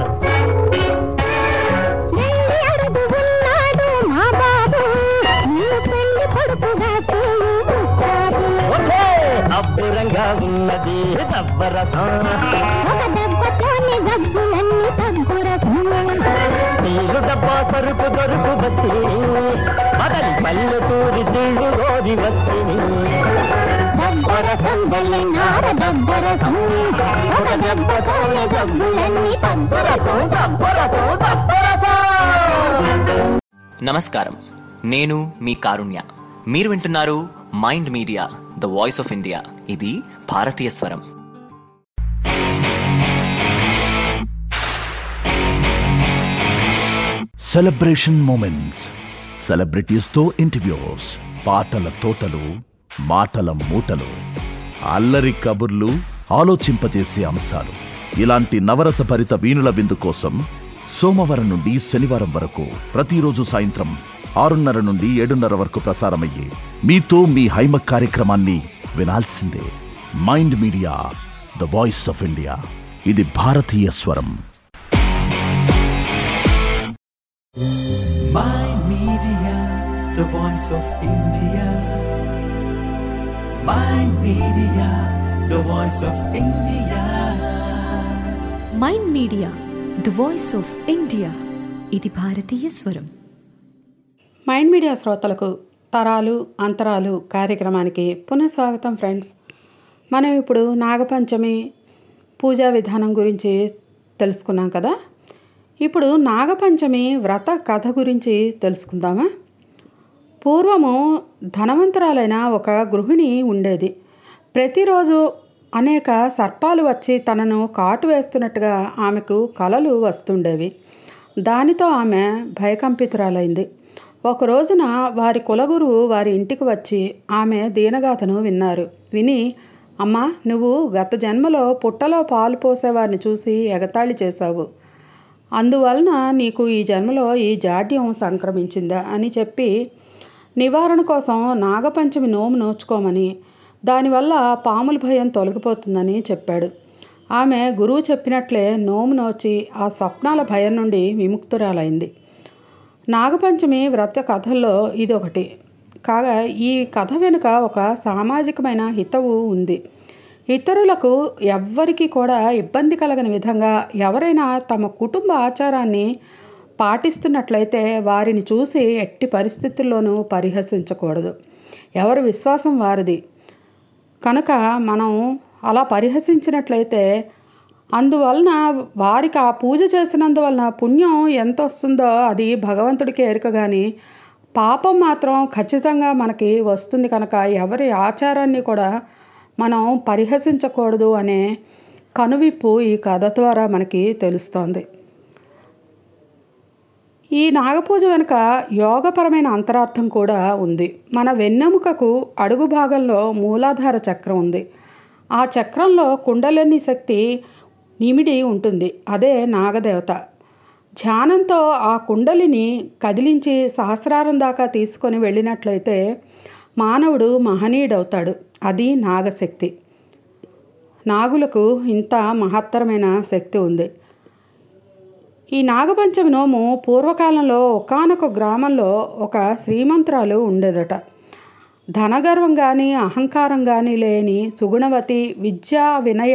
Speaker 6: వెళ్ళి అడుగు ఉన్నాడు మా బాబు నిన్ను పెళ్లి కొడుకుగా చూస్తాడు
Speaker 10: ఓకే అబ్బురంగా ఉన్నది దబ్బరసం
Speaker 6: ఒక దెబ్బతోని గబ్బులన్నీ తగ్గురసం
Speaker 10: నీళ్ళు డబ్బా సరుకు దొరుకు బస్తి మదలి పల్లెటూరి తిళ్ళు గోరి బస్తి
Speaker 6: దబ్బరసం వెళ్ళి నార దబ్బరసం ఒక దెబ్బతోని గబ్బులన్నీ తగ్గురసం
Speaker 10: దబ్బరసం దబ్బరసం
Speaker 11: నమస్కారం నేను మీ కారుణ్య మీరు వింటున్నారు mind media the voice of India ఇది భారతీయ స్వరం
Speaker 12: సెలబ్రేషన్ మూమెంట్స్ సెలబ్రిటీస్తో ఇంటర్వ్యూస్ పాటల తోటలు మాటల మూటలు అల్లరి కబుర్లు ఆలోచింపజేసే అంశాలు ఇలాంటి నవరసభరిత వీణుల విందు కోసం సోమవారం నుండి శనివారం వరకు ప్రతిరోజు సాయంత్రం ఆరున్నర నుండి ఏడున్నర వరకు ప్రసారమయ్యే మీతో మీ హైమ కార్యక్రమాన్ని వినాల్సిందే mind media the voice of India ఇది భారతీయ స్వరం
Speaker 1: Mind Media, the voice of India. Mind Media, the voice of India.
Speaker 2: Mind media the voice of India ఇది భారతీయ స్వరం
Speaker 4: మైండ్ మీడియా శ్రోతలకు తరాలు అంతరాలు కార్యక్రమానికి పునఃస్వాగతం ఫ్రెండ్స్ మనం ఇప్పుడు నాగపంచమి పూజా విధానం గురించి తెలుసుకున్నాం కదా ఇప్పుడు నాగపంచమి వ్రత కథ గురించి తెలుసుకుందామా పూర్వము ధనవంతురాలైన ఒక గృహిణి ఉండేది ప్రతిరోజు అనేక సర్పాలు వచ్చి తనను కాటు వేస్తున్నట్టుగా ఆమెకు కలలు వస్తుండేవి దానితో ఆమె భయకంపితురాలైంది ఒక రోజున వారి కులగురువు వారి ఇంటికి వచ్చి ఆమె దీనగాథను విన్నారు విని అమ్మా నువ్వు గత జన్మలో పుట్టలో పాలు పోసేవారిని చూసి ఎగతాళి చేశావు అందువలన నీకు ఈ జన్మలో ఈ జాడ్యం సంక్రమించిందా అని చెప్పి నివారణ కోసం నాగపంచమి నోము నోచుకోమని దానివల్ల పాముల భయం తొలగిపోతుందని చెప్పాడు ఆమె గురువు చెప్పినట్లే నోము నోచి ఆ స్వప్నాల భయం నుండి విముక్తురాలైంది నాగపంచమి వ్రత కథల్లో ఇదొకటి కాగా ఈ కథ వెనుక ఒక సామాజికమైన హితవు ఉంది ఇతరులకు ఎవ్వరికీ కూడా ఇబ్బంది కలగని విధంగా ఎవరైనా తమ కుటుంబ ఆచారాన్ని పాటిస్తున్నట్లయితే వారిని చూసి ఎట్టి పరిస్థితుల్లోనూ పరిహసించకూడదు ఎవరి విశ్వాసం వారిది కనుక మనం అలా పరిహసించినట్లయితే అందువలన వారికి ఆ పూజ చేసినందువలన పుణ్యం ఎంత వస్తుందో అది భగవంతుడికి ఎరుక కానీ పాపం మాత్రం ఖచ్చితంగా మనకి వస్తుంది కనుక ఎవరి ఆచారాన్ని కూడా మనం పరిహసించకూడదు అనే కనువిప్పు ఈ కథ ద్వారా మనకి తెలుస్తోంది ఈ నాగపూజ వెనుక యోగపరమైన అంతరార్థం కూడా ఉంది మన వెన్నెముకకు అడుగు భాగంలో మూలాధార చక్రం ఉంది ఆ చక్రంలో కుండలిని శక్తి నిమిడి ఉంటుంది అదే నాగదేవత ధ్యానంతో ఆ కుండలిని కదిలించి సహస్రారం దాకా తీసుకొని వెళ్ళినట్లయితే మానవుడు మహనీయుడవుతాడు అది నాగశక్తి నాగులకు ఇంత మహత్తరమైన శక్తి ఉంది ఈ నాగపంచమి నోము పూర్వకాలంలో ఒకానొక గ్రామంలో ఒక శ్రీమంతురాలు ఉండేదట ధనగర్వం కానీ అహంకారం కానీ లేని సుగుణవతి విద్యా వినయ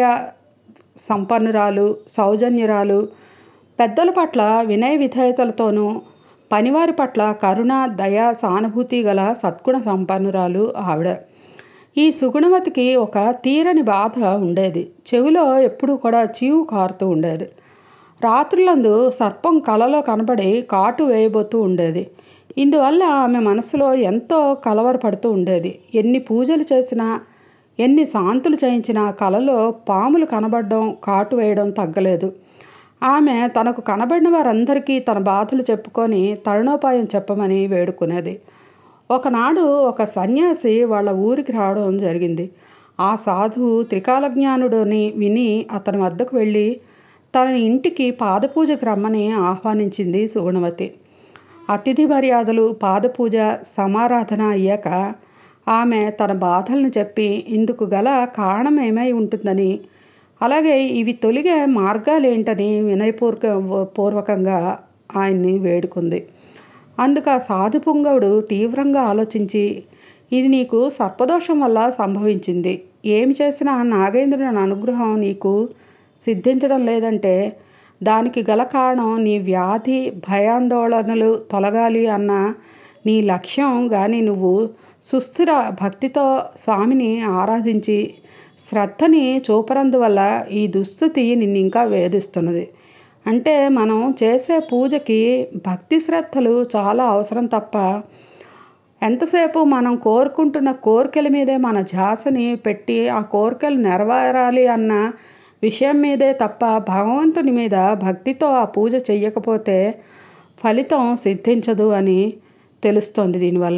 Speaker 4: సంపన్నురాలు సౌజన్యురాలు పెద్దల పట్ల వినయ విధేయతలతోనూ పనివారి పట్ల కరుణ దయ సానుభూతి గల సద్గుణ సంపన్నురాలు ఆవిడ ఈ సుగుణవతికి ఒక తీరని బాధ ఉండేది చెవిలో ఎప్పుడూ కూడా చీవు కారుతూ ఉండేది రాత్రులందు సర్పం కలలో కనబడి కాటు వేయబోతూ ఉండేది ఇందువల్ల ఆమె మనసులో ఎంతో కలవరపడుతూ ఉండేది ఎన్ని పూజలు చేసినా ఎన్ని శాంతులు చేయించినా కలలో పాములు కనబడడం కాటు వేయడం తగ్గలేదు ఆమె తనకు కనబడిన వారందరికీ తన బాధలు చెప్పుకొని తరుణోపాయం చెప్పమని వేడుకునేది ఒకనాడు ఒక సన్యాసి వాళ్ళ ఊరికి రావడం జరిగింది ఆ సాధువు త్రికాలజ్ఞానుడని విని అతని వద్దకు వెళ్ళి తన ఇంటికి పాదపూజకు రమ్మని ఆహ్వానించింది సుగుణవతి అతిథి మర్యాదలు పాదపూజ సమారాధన అయ్యాక ఆమె తన బాధలను చెప్పి ఇందుకు గల కారణం ఏమై ఉంటుందని అలాగే ఇవి తొలిగే మార్గాలేంటని వినయపూర్వక పూర్వకంగా ఆయన్ని వేడుకుంది అందుకు ఆ సాధు పుంగవుడు తీవ్రంగా ఆలోచించి ఇది నీకు సర్పదోషం వల్ల సంభవించింది ఏమి చేసినా నాగేంద్రుని అనుగ్రహం నీకు సిద్ధించడం లేదంటే దానికి గల కారణం నీ వ్యాధి భయాందోళనలు తొలగాలి అన్న నీ లక్ష్యం కానీ నువ్వు సుస్థిర భక్తితో స్వామిని ఆరాధించి శ్రద్ధని చూపరందువల్ల ఈ దుస్థితి నిన్ను ఇంకా వేధిస్తున్నది అంటే మనం చేసే పూజకి భక్తి శ్రద్ధలు చాలా అవసరం తప్ప ఎంతసేపు మనం కోరుకుంటున్న కోరికల మీదే మన ధ్యాసని పెట్టి ఆ కోరికలు నెరవేరాలి అన్న విషయం మీదే తప్ప భగవంతుని మీద భక్తితో ఆ పూజ చెయ్యకపోతే ఫలితం సిద్ధించదు అని తెలుస్తోంది దీనివల్ల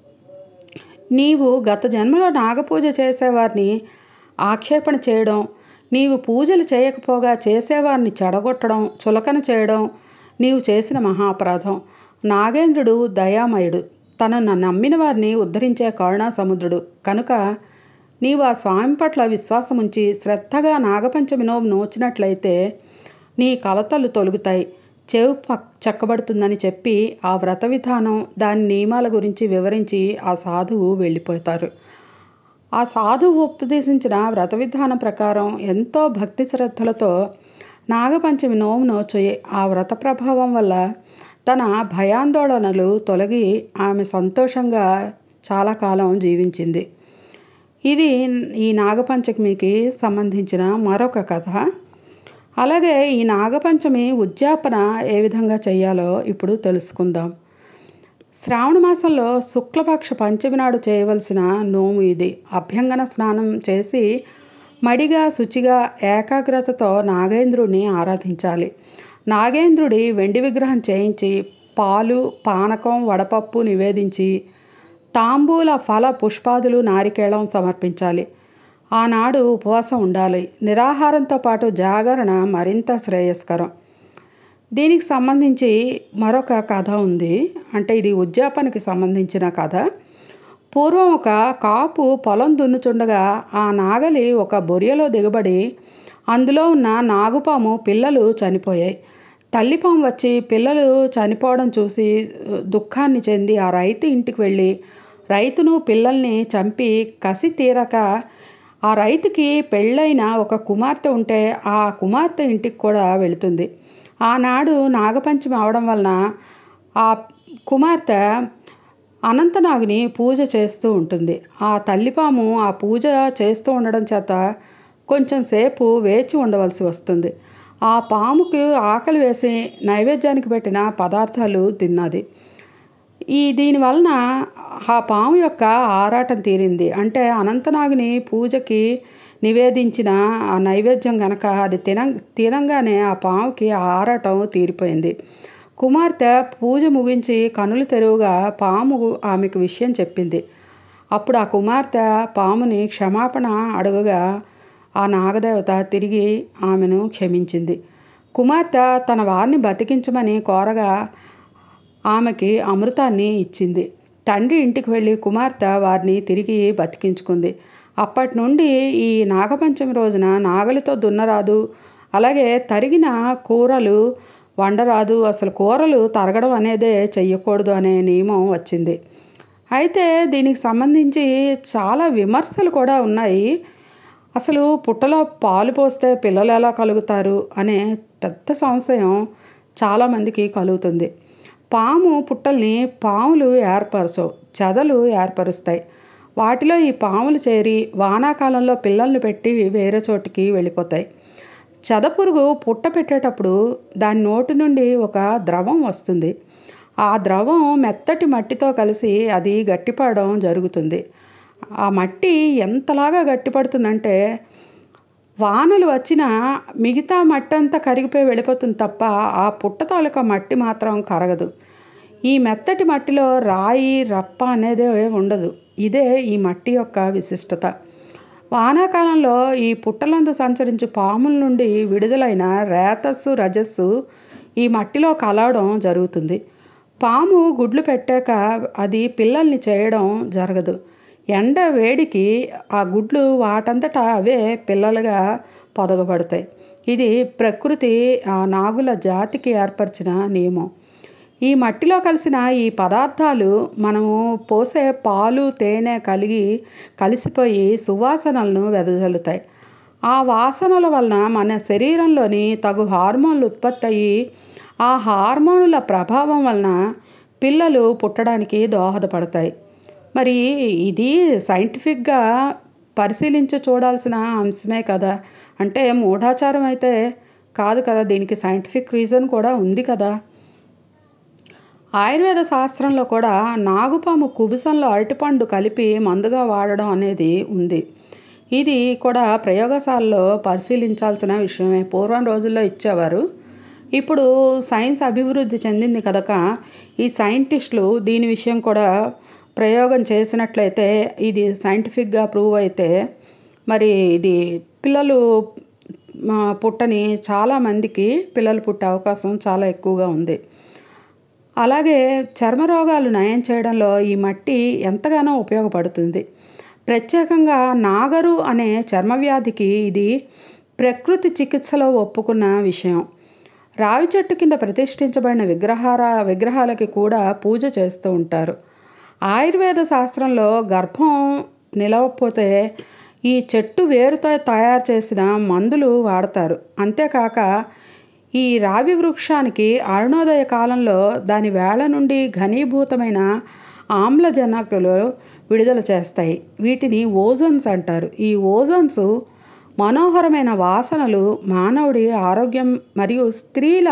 Speaker 4: నీవు గత జన్మలో నాగపూజ చేసేవారిని ఆక్షేపణ చేయడం నీవు పూజలు చేయకపోగా చేసేవారిని చెడగొట్టడం చులకన చేయడం నీవు చేసిన మహాపరాధం నాగేంద్రుడు దయామయుడు తనను నమ్మిన వారిని ఉద్ధరించే కరుణా సముద్రుడు కనుక నీవు ఆ స్వామి పట్ల విశ్వాసం ఉంచి శ్రద్ధగా నాగపంచమి నోము నోచినట్లయితే నీ కలతలు తొలుగుతాయి చెవు పక్ చెక్కబడుతుందని చెప్పి ఆ వ్రత విధానం దాని నియమాల గురించి వివరించి ఆ సాధువు వెళ్ళిపోతారు ఆ సాధువు ఉపదేశించిన వ్రత విధానం ప్రకారం ఎంతో భక్తి శ్రద్ధలతో నాగపంచమి నోము నోచి ఆ వ్రత ప్రభావం వల్ల తన భయాందోళనలు తొలగి ఆమె సంతోషంగా చాలా కాలం జీవించింది ఇది ఈ నాగపంచమికి సంబంధించిన మరొక కథ అలాగే ఈ నాగపంచమి ఉద్యాపన ఏ విధంగా చేయాలో ఇప్పుడు తెలుసుకుందాం శ్రావణ మాసంలో శుక్లపక్ష పంచమి నాడు చేయవలసిన నోము ఇది అభ్యంగన స్నానం చేసి మడిగా శుచిగా ఏకాగ్రతతో నాగేంద్రుడిని ఆరాధించాలి నాగేంద్రుడి వెండి విగ్రహం చేయించి పాలు పానకం వడపప్పు నివేదించి తాంబూల ఫల పుష్పాదులు నారికేళం సమర్పించాలి ఆనాడు ఉపవాసం ఉండాలి నిరాహారంతో పాటు జాగరణ మరింత శ్రేయస్కరం దీనికి సంబంధించి మరొక కథ ఉంది అంటే ఇది ఉద్యాపనకి సంబంధించిన కథ పూర్వం ఒక కాపు పొలం దున్నుచుండగా ఆ నాగలి ఒక బొరియలో దిగబడి అందులో ఉన్న నాగుపాము పిల్లలు చనిపోయాయి తల్లిపాము వచ్చి పిల్లలు చనిపోవడం చూసి దుఃఖాన్ని చెంది ఆ రైతు ఇంటికి వెళ్ళి రైతును పిల్లల్ని చంపి కసి తీరక ఆ రైతుకి పెళ్ళైన ఒక కుమార్తె ఉంటే ఆ కుమార్తె ఇంటికి కూడా వెళుతుంది ఆనాడు నాగపంచమి అవడం వలన ఆ కుమార్తె అనంతనాగుని పూజ చేస్తూ ఉంటుంది ఆ తల్లిపాము ఆ పూజ చేస్తూ ఉండడం చేత కొంచెం సేపు వేచి ఉండవలసి వస్తుంది ఆ పాముకి ఆకలి వేసి నైవేద్యానికి పెట్టిన పదార్థాలు తిన్నది ఈ దీని వలన ఆ పాము యొక్క ఆరాటం తీరింది అంటే అనంతనాగుని పూజకి నివేదించిన ఆ నైవేద్యం గనక అది తిన తినంగానే ఆ పాముకి ఆ ఆరాటం తీరిపోయింది కుమార్తె పూజ ముగించి కనులు తెరువుగా పాము ఆమెకు విషయం చెప్పింది అప్పుడు ఆ కుమార్తె పాముని క్షమాపణ అడగగా ఆ నాగదేవత తిరిగి ఆమెను క్షమించింది కుమార్తె తన వారిని బతికించమని కోరగా ఆమెకి అమృతాన్ని ఇచ్చింది తండ్రి ఇంటికి వెళ్ళి కుమార్తె వారిని తిరిగి బతికించుకుంది అప్పటి నుండి ఈ నాగపంచమి రోజున నాగలితో దున్నరాదు అలాగే తరిగిన కూరలు వండరాదు అసలు కూరలు తరగడం అనేదే చెయ్యకూడదు అనే నియమం వచ్చింది అయితే దీనికి సంబంధించి చాలా విమర్శలు కూడా ఉన్నాయి అసలు పుట్టలో పాలు పోస్తే పిల్లలు ఎలా కలుగుతారు అనే పెద్ద సంశయం చాలామందికి కలుగుతుంది పాము పుట్టల్ని పాములు ఏర్పరచవు చెదలు ఏర్పరుస్తాయి వాటిలో ఈ పాములు చేరి వానాకాలంలో పిల్లల్ని పెట్టి వేరే చోటికి వెళ్ళిపోతాయి చెదపురుగు పుట్ట పెట్టేటప్పుడు దాని నోటి నుండి ఒక ద్రవం వస్తుంది ఆ ద్రవం మెత్తటి మట్టితో కలిసి అది గట్టిపడడం జరుగుతుంది ఆ మట్టి ఎంతలాగా గట్టిపడుతుందంటే వానలు వచ్చినా మిగతా మట్టి అంతా కరిగిపోయి వెళ్ళిపోతుంది తప్ప ఆ పుట్ట తాలూకా మట్టి మాత్రం కరగదు ఈ మెత్తటి మట్టిలో రాయి రప్ప అనేదే ఉండదు ఇదే ఈ మట్టి యొక్క విశిష్టత వానాకాలంలో ఈ పుట్టలందు సంచరించు పాముల నుండి విడుదలైన రేతస్సు రజస్సు ఈ మట్టిలో కలవడం జరుగుతుంది పాము గుడ్లు పెట్టాక అది పిల్లల్ని చేయడం జరగదు ఎండ వేడికి ఆ గుడ్లు వాటంతటా అవే పిల్లలుగా పొదగబడతాయి ఇది ప్రకృతి ఆ నాగుల జాతికి ఏర్పరిచిన నియమం ఈ మట్టిలో కలిసిన ఈ పదార్థాలు మనము పోసే పాలు తేనె కలిగి కలిసిపోయి సువాసనలను వెదజల్లుతాయి ఆ వాసనల వలన మన శరీరంలోని తగు హార్మోన్లు ఉత్పత్తి అయ్యి ఆ హార్మోనుల ప్రభావం వలన పిల్లలు పుట్టడానికి దోహదపడతాయి మరి ఇది సైంటిఫిక్గా పరిశీలించి చూడాల్సిన అంశమే కదా అంటే మూఢాచారం అయితే కాదు కదా దీనికి సైంటిఫిక్ రీజన్ కూడా ఉంది కదా ఆయుర్వేద శాస్త్రంలో కూడా నాగుపాము కుబుసంలో అరటిపండు కలిపి మందుగా వాడడం అనేది ఉంది ఇది కూడా ప్రయోగశాలలో పరిశీలించాల్సిన విషయమే పూర్వం రోజుల్లో ఇచ్చేవారు ఇప్పుడు సైన్స్ అభివృద్ధి చెందింది కనుక ఈ సైంటిస్టులు దీని విషయం కూడా ప్రయోగం చేసినట్లయితే ఇది సైంటిఫిక్గా ప్రూవ్ అయితే మరి ఇది పిల్లలు పుట్టని చాలామందికి పిల్లలు పుట్టే అవకాశం చాలా ఎక్కువగా ఉంది అలాగే చర్మ రోగాలు నయం చేయడంలో ఈ మట్టి ఎంతగానో ఉపయోగపడుతుంది ప్రత్యేకంగా నాగరు అనే చర్మ వ్యాధికి ఇది ప్రకృతి చికిత్సలో ఒప్పుకున్న విషయం రావి చెట్టు కింద ప్రతిష్ఠించబడిన విగ్రహాల విగ్రహాలకి కూడా పూజ చేస్తూ ఉంటారు ఆయుర్వేద శాస్త్రంలో గర్భం నిలవకపోతే ఈ చెట్టు వేరుతో తయారు చేసిన మందులు వాడతారు అంతేకాక ఈ రావి వృక్షానికి అరుణోదయ కాలంలో దాని వేళ నుండి ఘనీభూతమైన ఆమ్లజనకులు విడుదల చేస్తాయి వీటిని ఓజోన్స్ అంటారు ఈ ఓజోన్స్ మనోహరమైన వాసనలు మానవుడి ఆరోగ్యం మరియు స్త్రీల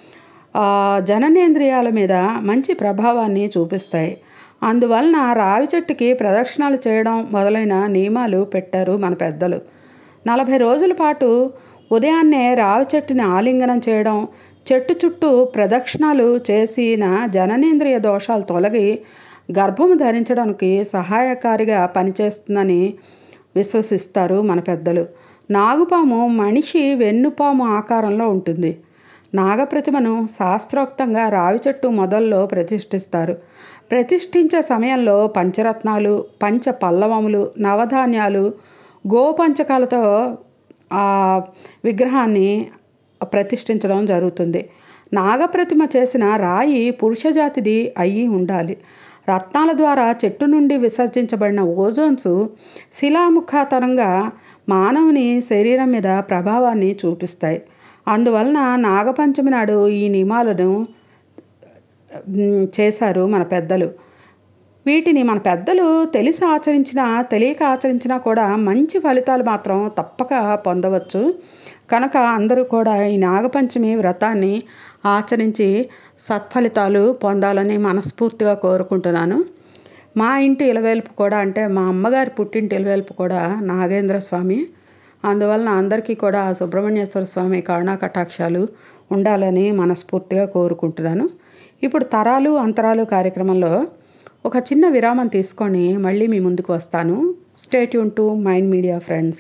Speaker 4: జననేంద్రియాల మీద మంచి ప్రభావాన్ని చూపిస్తాయి అందువలన రావి చెట్టుకి ప్రదక్షిణాలు చేయడం మొదలైన నియమాలు పెట్టారు మన పెద్దలు నలభై రోజుల పాటు ఉదయాన్నే రావి చెట్టుని ఆలింగనం చేయడం చెట్టు చుట్టూ ప్రదక్షిణాలు చేసిన జననేంద్రియ దోషాలు తొలగి గర్భము ధరించడానికి సహాయకారిగా పనిచేస్తుందని విశ్వసిస్తారు మన పెద్దలు నాగుపాము మనిషి వెన్నుపాము ఆకారంలో ఉంటుంది నాగప్రతిమను శాస్త్రోక్తంగా రావి చెట్టు మొదల్లో ప్రతిష్ఠిస్తారు ప్రతిష్ఠించే సమయంలో పంచరత్నాలు పంచ పల్లవములు నవధాన్యాలు గోపంచకాలతో ఆ విగ్రహాన్ని ప్రతిష్ఠించడం జరుగుతుంది నాగప్రతిమ చేసిన రాయి పురుషజాతిది అయి ఉండాలి రత్నాల ద్వారా చెట్టు నుండి విసర్జించబడిన ఓజోన్స్ శిలాముఖాతరంగా మానవుని శరీరం మీద ప్రభావాన్ని చూపిస్తాయి అందువలన నాగపంచమి నాడు ఈ నియమాలను మ్, చేశారు మన పెద్దలు వీటిని మన పెద్దలు తెలిసి ఆచరించినా తెలియక ఆచరించినా కూడా మంచి ఫలితాలు మాత్రం తప్పక పొందవచ్చు కనుక అందరూ కూడా ఈ నాగపంచమి వ్రతాన్ని ఆచరించి సత్ఫలితాలు పొందాలని మనస్ఫూర్తిగా కోరుకుంటున్నాను మా ఇంటి ఇలవేల్పు కూడా అంటే మా అమ్మగారి పుట్టింటి ఇలవేల్పు కూడా నాగేంద్ర స్వామి అందువలన అందరికీ కూడా ఆ సుబ్రహ్మణ్యేశ్వర స్వామి కరుణా కటాక్షాలు ఉండాలని మనస్ఫూర్తిగా కోరుకుంటున్నాను ఇప్పుడు తరాలు అంతరాలు కార్యక్రమంలో ఒక చిన్న విరామం తీసుకొని మళ్ళీ మీ ముందుకు వస్తాను state tune to mind media friends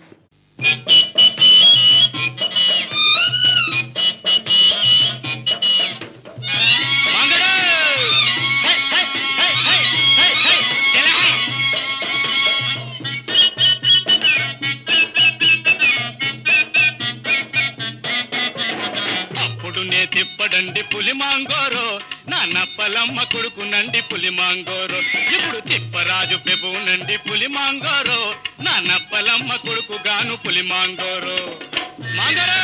Speaker 13: అప్పుడు నే తిప్పడండి పులి మాంగోరో నా నప్పలమ్మ కొడుకు నండి పులి మాంగోరో ఇప్పుడు తిప్పరాజు పెబునండి పులి మాంగోరో నా నప్పలమ్మ కొడుకు గాను పులి మాంగోరో మాంగోరో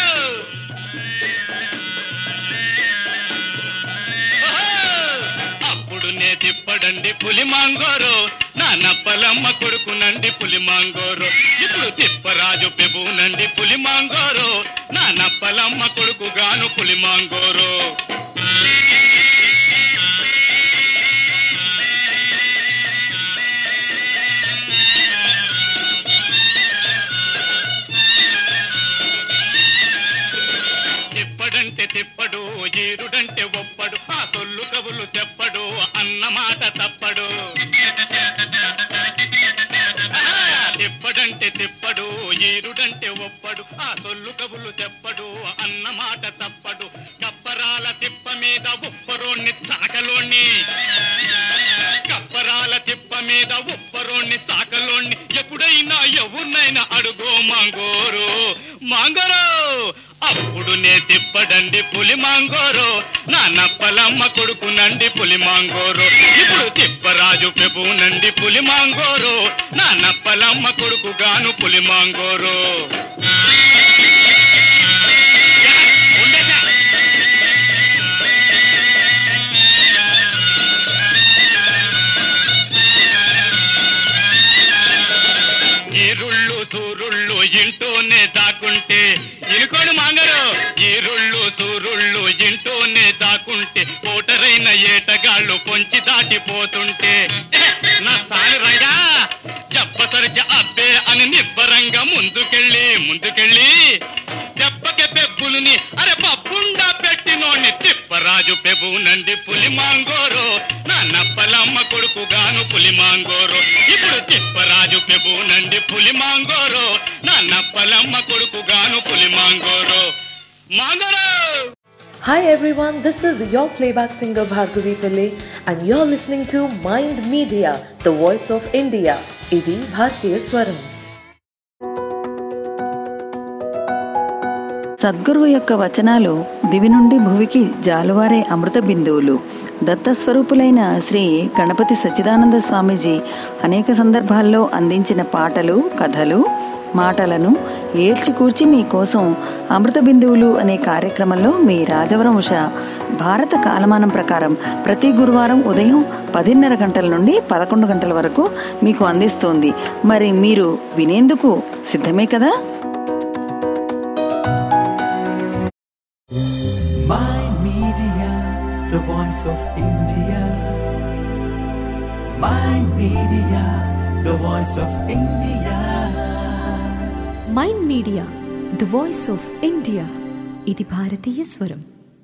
Speaker 13: ఓహో! అప్పుడు నే తిప్పడండి పులి మాంగోరో నా నప్పలమ్మ కొడుకు నండి పులి మాంగోరో ఇప్పుడు తిప్పరాజు పెబునండి పులి మాంగోరో నా నప్పలమ్మ కొడుకు గాను పులి మాంగోరో తిప్పడంటే తిప్పడు ఈరుడంటే ఒప్పడు ఆ సొల్లు కబులు చెప్పడు అన్న మాట తప్పడు ఆహా! తిప్పడంటే తిప్పడు ఈరుడంటే ఒప్పడు ఆ సొల్లు కబులు చెప్పడు అన్న మాట తప్పడు కప్పరాల తిప్ప మీద ఉప్పరోణ్ణి సాకలోణ్ణి కప్పరాల తిప్ప మీద ఉప్పరోణ్ణి సాకలోణ్ణి ఎప్పుడైనా ఎవరినైనా అడుగో మాంగోరు మాంగోరో అప్పుడు నే తిప్పడండి పులి మాంగోరో నా నప్పలమ్మ కొడుకు నండి పులి మాంగోరో ఇప్పుడు తిప్పరాజు ప్రభు నండి పులి మాంగోరో నా నప్పలమ్మ కొడుకు గాను పులి మాంగోరో ఈరుళ్ళు సూరుళ్ళు ఇంటూనే దాకుంటే ఇనుకోడు మాంగరు ఈరుళ్ళు సూరుళ్ళు ఇంటూనే దాకుంటే ఓటరైన ఏటగాళ్ళు పొంచి దాటిపోతుంటే "ఎహె, నా సాని రంగా చెప్పసరిచ అబ్బే అని నిబ్బరంగా ముందుకెళ్ళి ముందుకెళ్ళి దెబ్బకి పెబ్బులుని అరే పప్పుండా పెట్టినోని తిప్పరాజు పెబు నంది పులి మాంగోరో నా నప్పలమ్మ కొడుకు గాను పులి మాంగోరో ఇప్పుడు తిప్పరాజు పెబు నంది పులి మాంగోరో నా నప్పలమ్మ కొడుకు గాను పులి మాంగోరో మాంగోరో
Speaker 14: Hi everyone, this is your playback singer Bhargavi Pillai and you're listening to Mind Media, the voice of India. Idi Bhartiya Swaram.
Speaker 15: సద్గురువు యొక్క వచనాలు దివి నుండి భువికి జాలువారే అమృత బిందువులు దత్తస్వరూపులైన శ్రీ గణపతి సచ్చిదానంద స్వామీజీ అనేక సందర్భాల్లో అందించిన పాటలు కథలు మాటలను ఏల్చికూర్చి మీకోసం అమృత బిందువులు అనే కార్యక్రమంలో మీ రాజవరం ఉష భారత కాలమానం ప్రకారం ప్రతి గురువారం ఉదయం పదిన్నర గంటల నుండి పదకొండు గంటల వరకు మీకు అందిస్తోంది మరి మీరు వినేందుకు సిద్ధమే కదా
Speaker 1: Mind Media, the voice of India. Mind Media, the voice of India.
Speaker 2: Mind media the voice of India ఇది భారతీయ స్వరం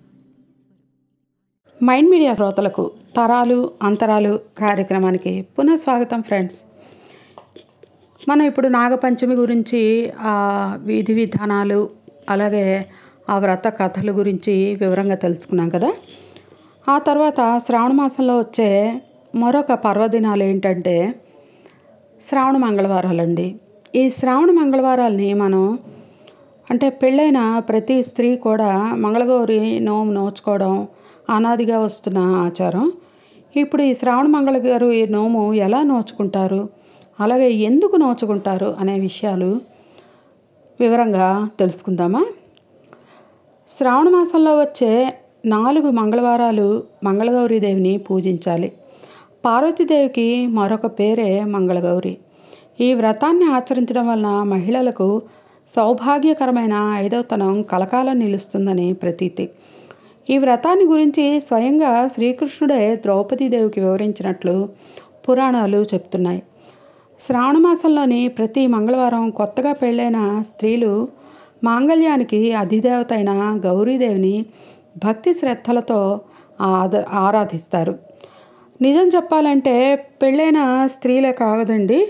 Speaker 4: మైండ్ మీడియా శ్రోతలకు తరాలు అంతరాలు కార్యక్రమానికి పునః స్వాగతం ఫ్రెండ్స్ మనం ఇప్పుడు నాగపంచమి గురించి ఆ విధి విధానాలు అలాగే ఆ వ్రత కథల గురించి వివరంగా తెలుసుకున్నాం కదా ఆ తర్వాత శ్రావణ మాసంలో వచ్చే మరొక పర్వదినాలు ఏంటంటే శ్రావణ మంగళవారాలండి ఈ శ్రావణ మంగళవారాల్ని మనం అంటే పెళ్ళైన ప్రతి స్త్రీ కూడా మంగళగౌరి నోము నోచుకోవడం అనాదిగా వస్తున్న ఆచారం ఇప్పుడు ఈ శ్రావణ మంగళ గారు ఈ నోము ఎలా నోచుకుంటారు అలాగే ఎందుకు నోచుకుంటారు అనే విషయాలు వివరంగా తెలుసుకుందామా శ్రావణ మాసంలో వచ్చే నాలుగు మంగళవారాలు మంగళగౌరీదేవిని పూజించాలి పార్వతీదేవికి మరొక పేరే మంగళగౌరి ఈ వ్రతాన్ని ఆచరించడం వలన మహిళలకు సౌభాగ్యకరమైన ఐదవతనం కలకాలం నిలుస్తుందని ప్రతీతి ఈ వ్రతాన్ని గురించి స్వయంగా శ్రీకృష్ణుడే ద్రౌపదీదేవికి వివరించినట్లు పురాణాలు చెప్తున్నాయి శ్రావణ మాసంలోని ప్రతి మంగళవారం కొత్తగా పెళ్ళైన స్త్రీలు మాంగళ్యానికి అధిదేవత అయిన గౌరీదేవిని భక్తి శ్రద్ధలతో ఆద ఆరాధిస్తారు నిజం చెప్పాలంటే పెళ్ళైన స్త్రీలే కాదండి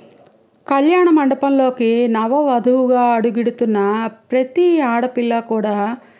Speaker 4: కళ్యాణ మండపంలోకి నవవధువుగా అడుగిడుతున్న ప్రతి ఆడపిల్ల కూడా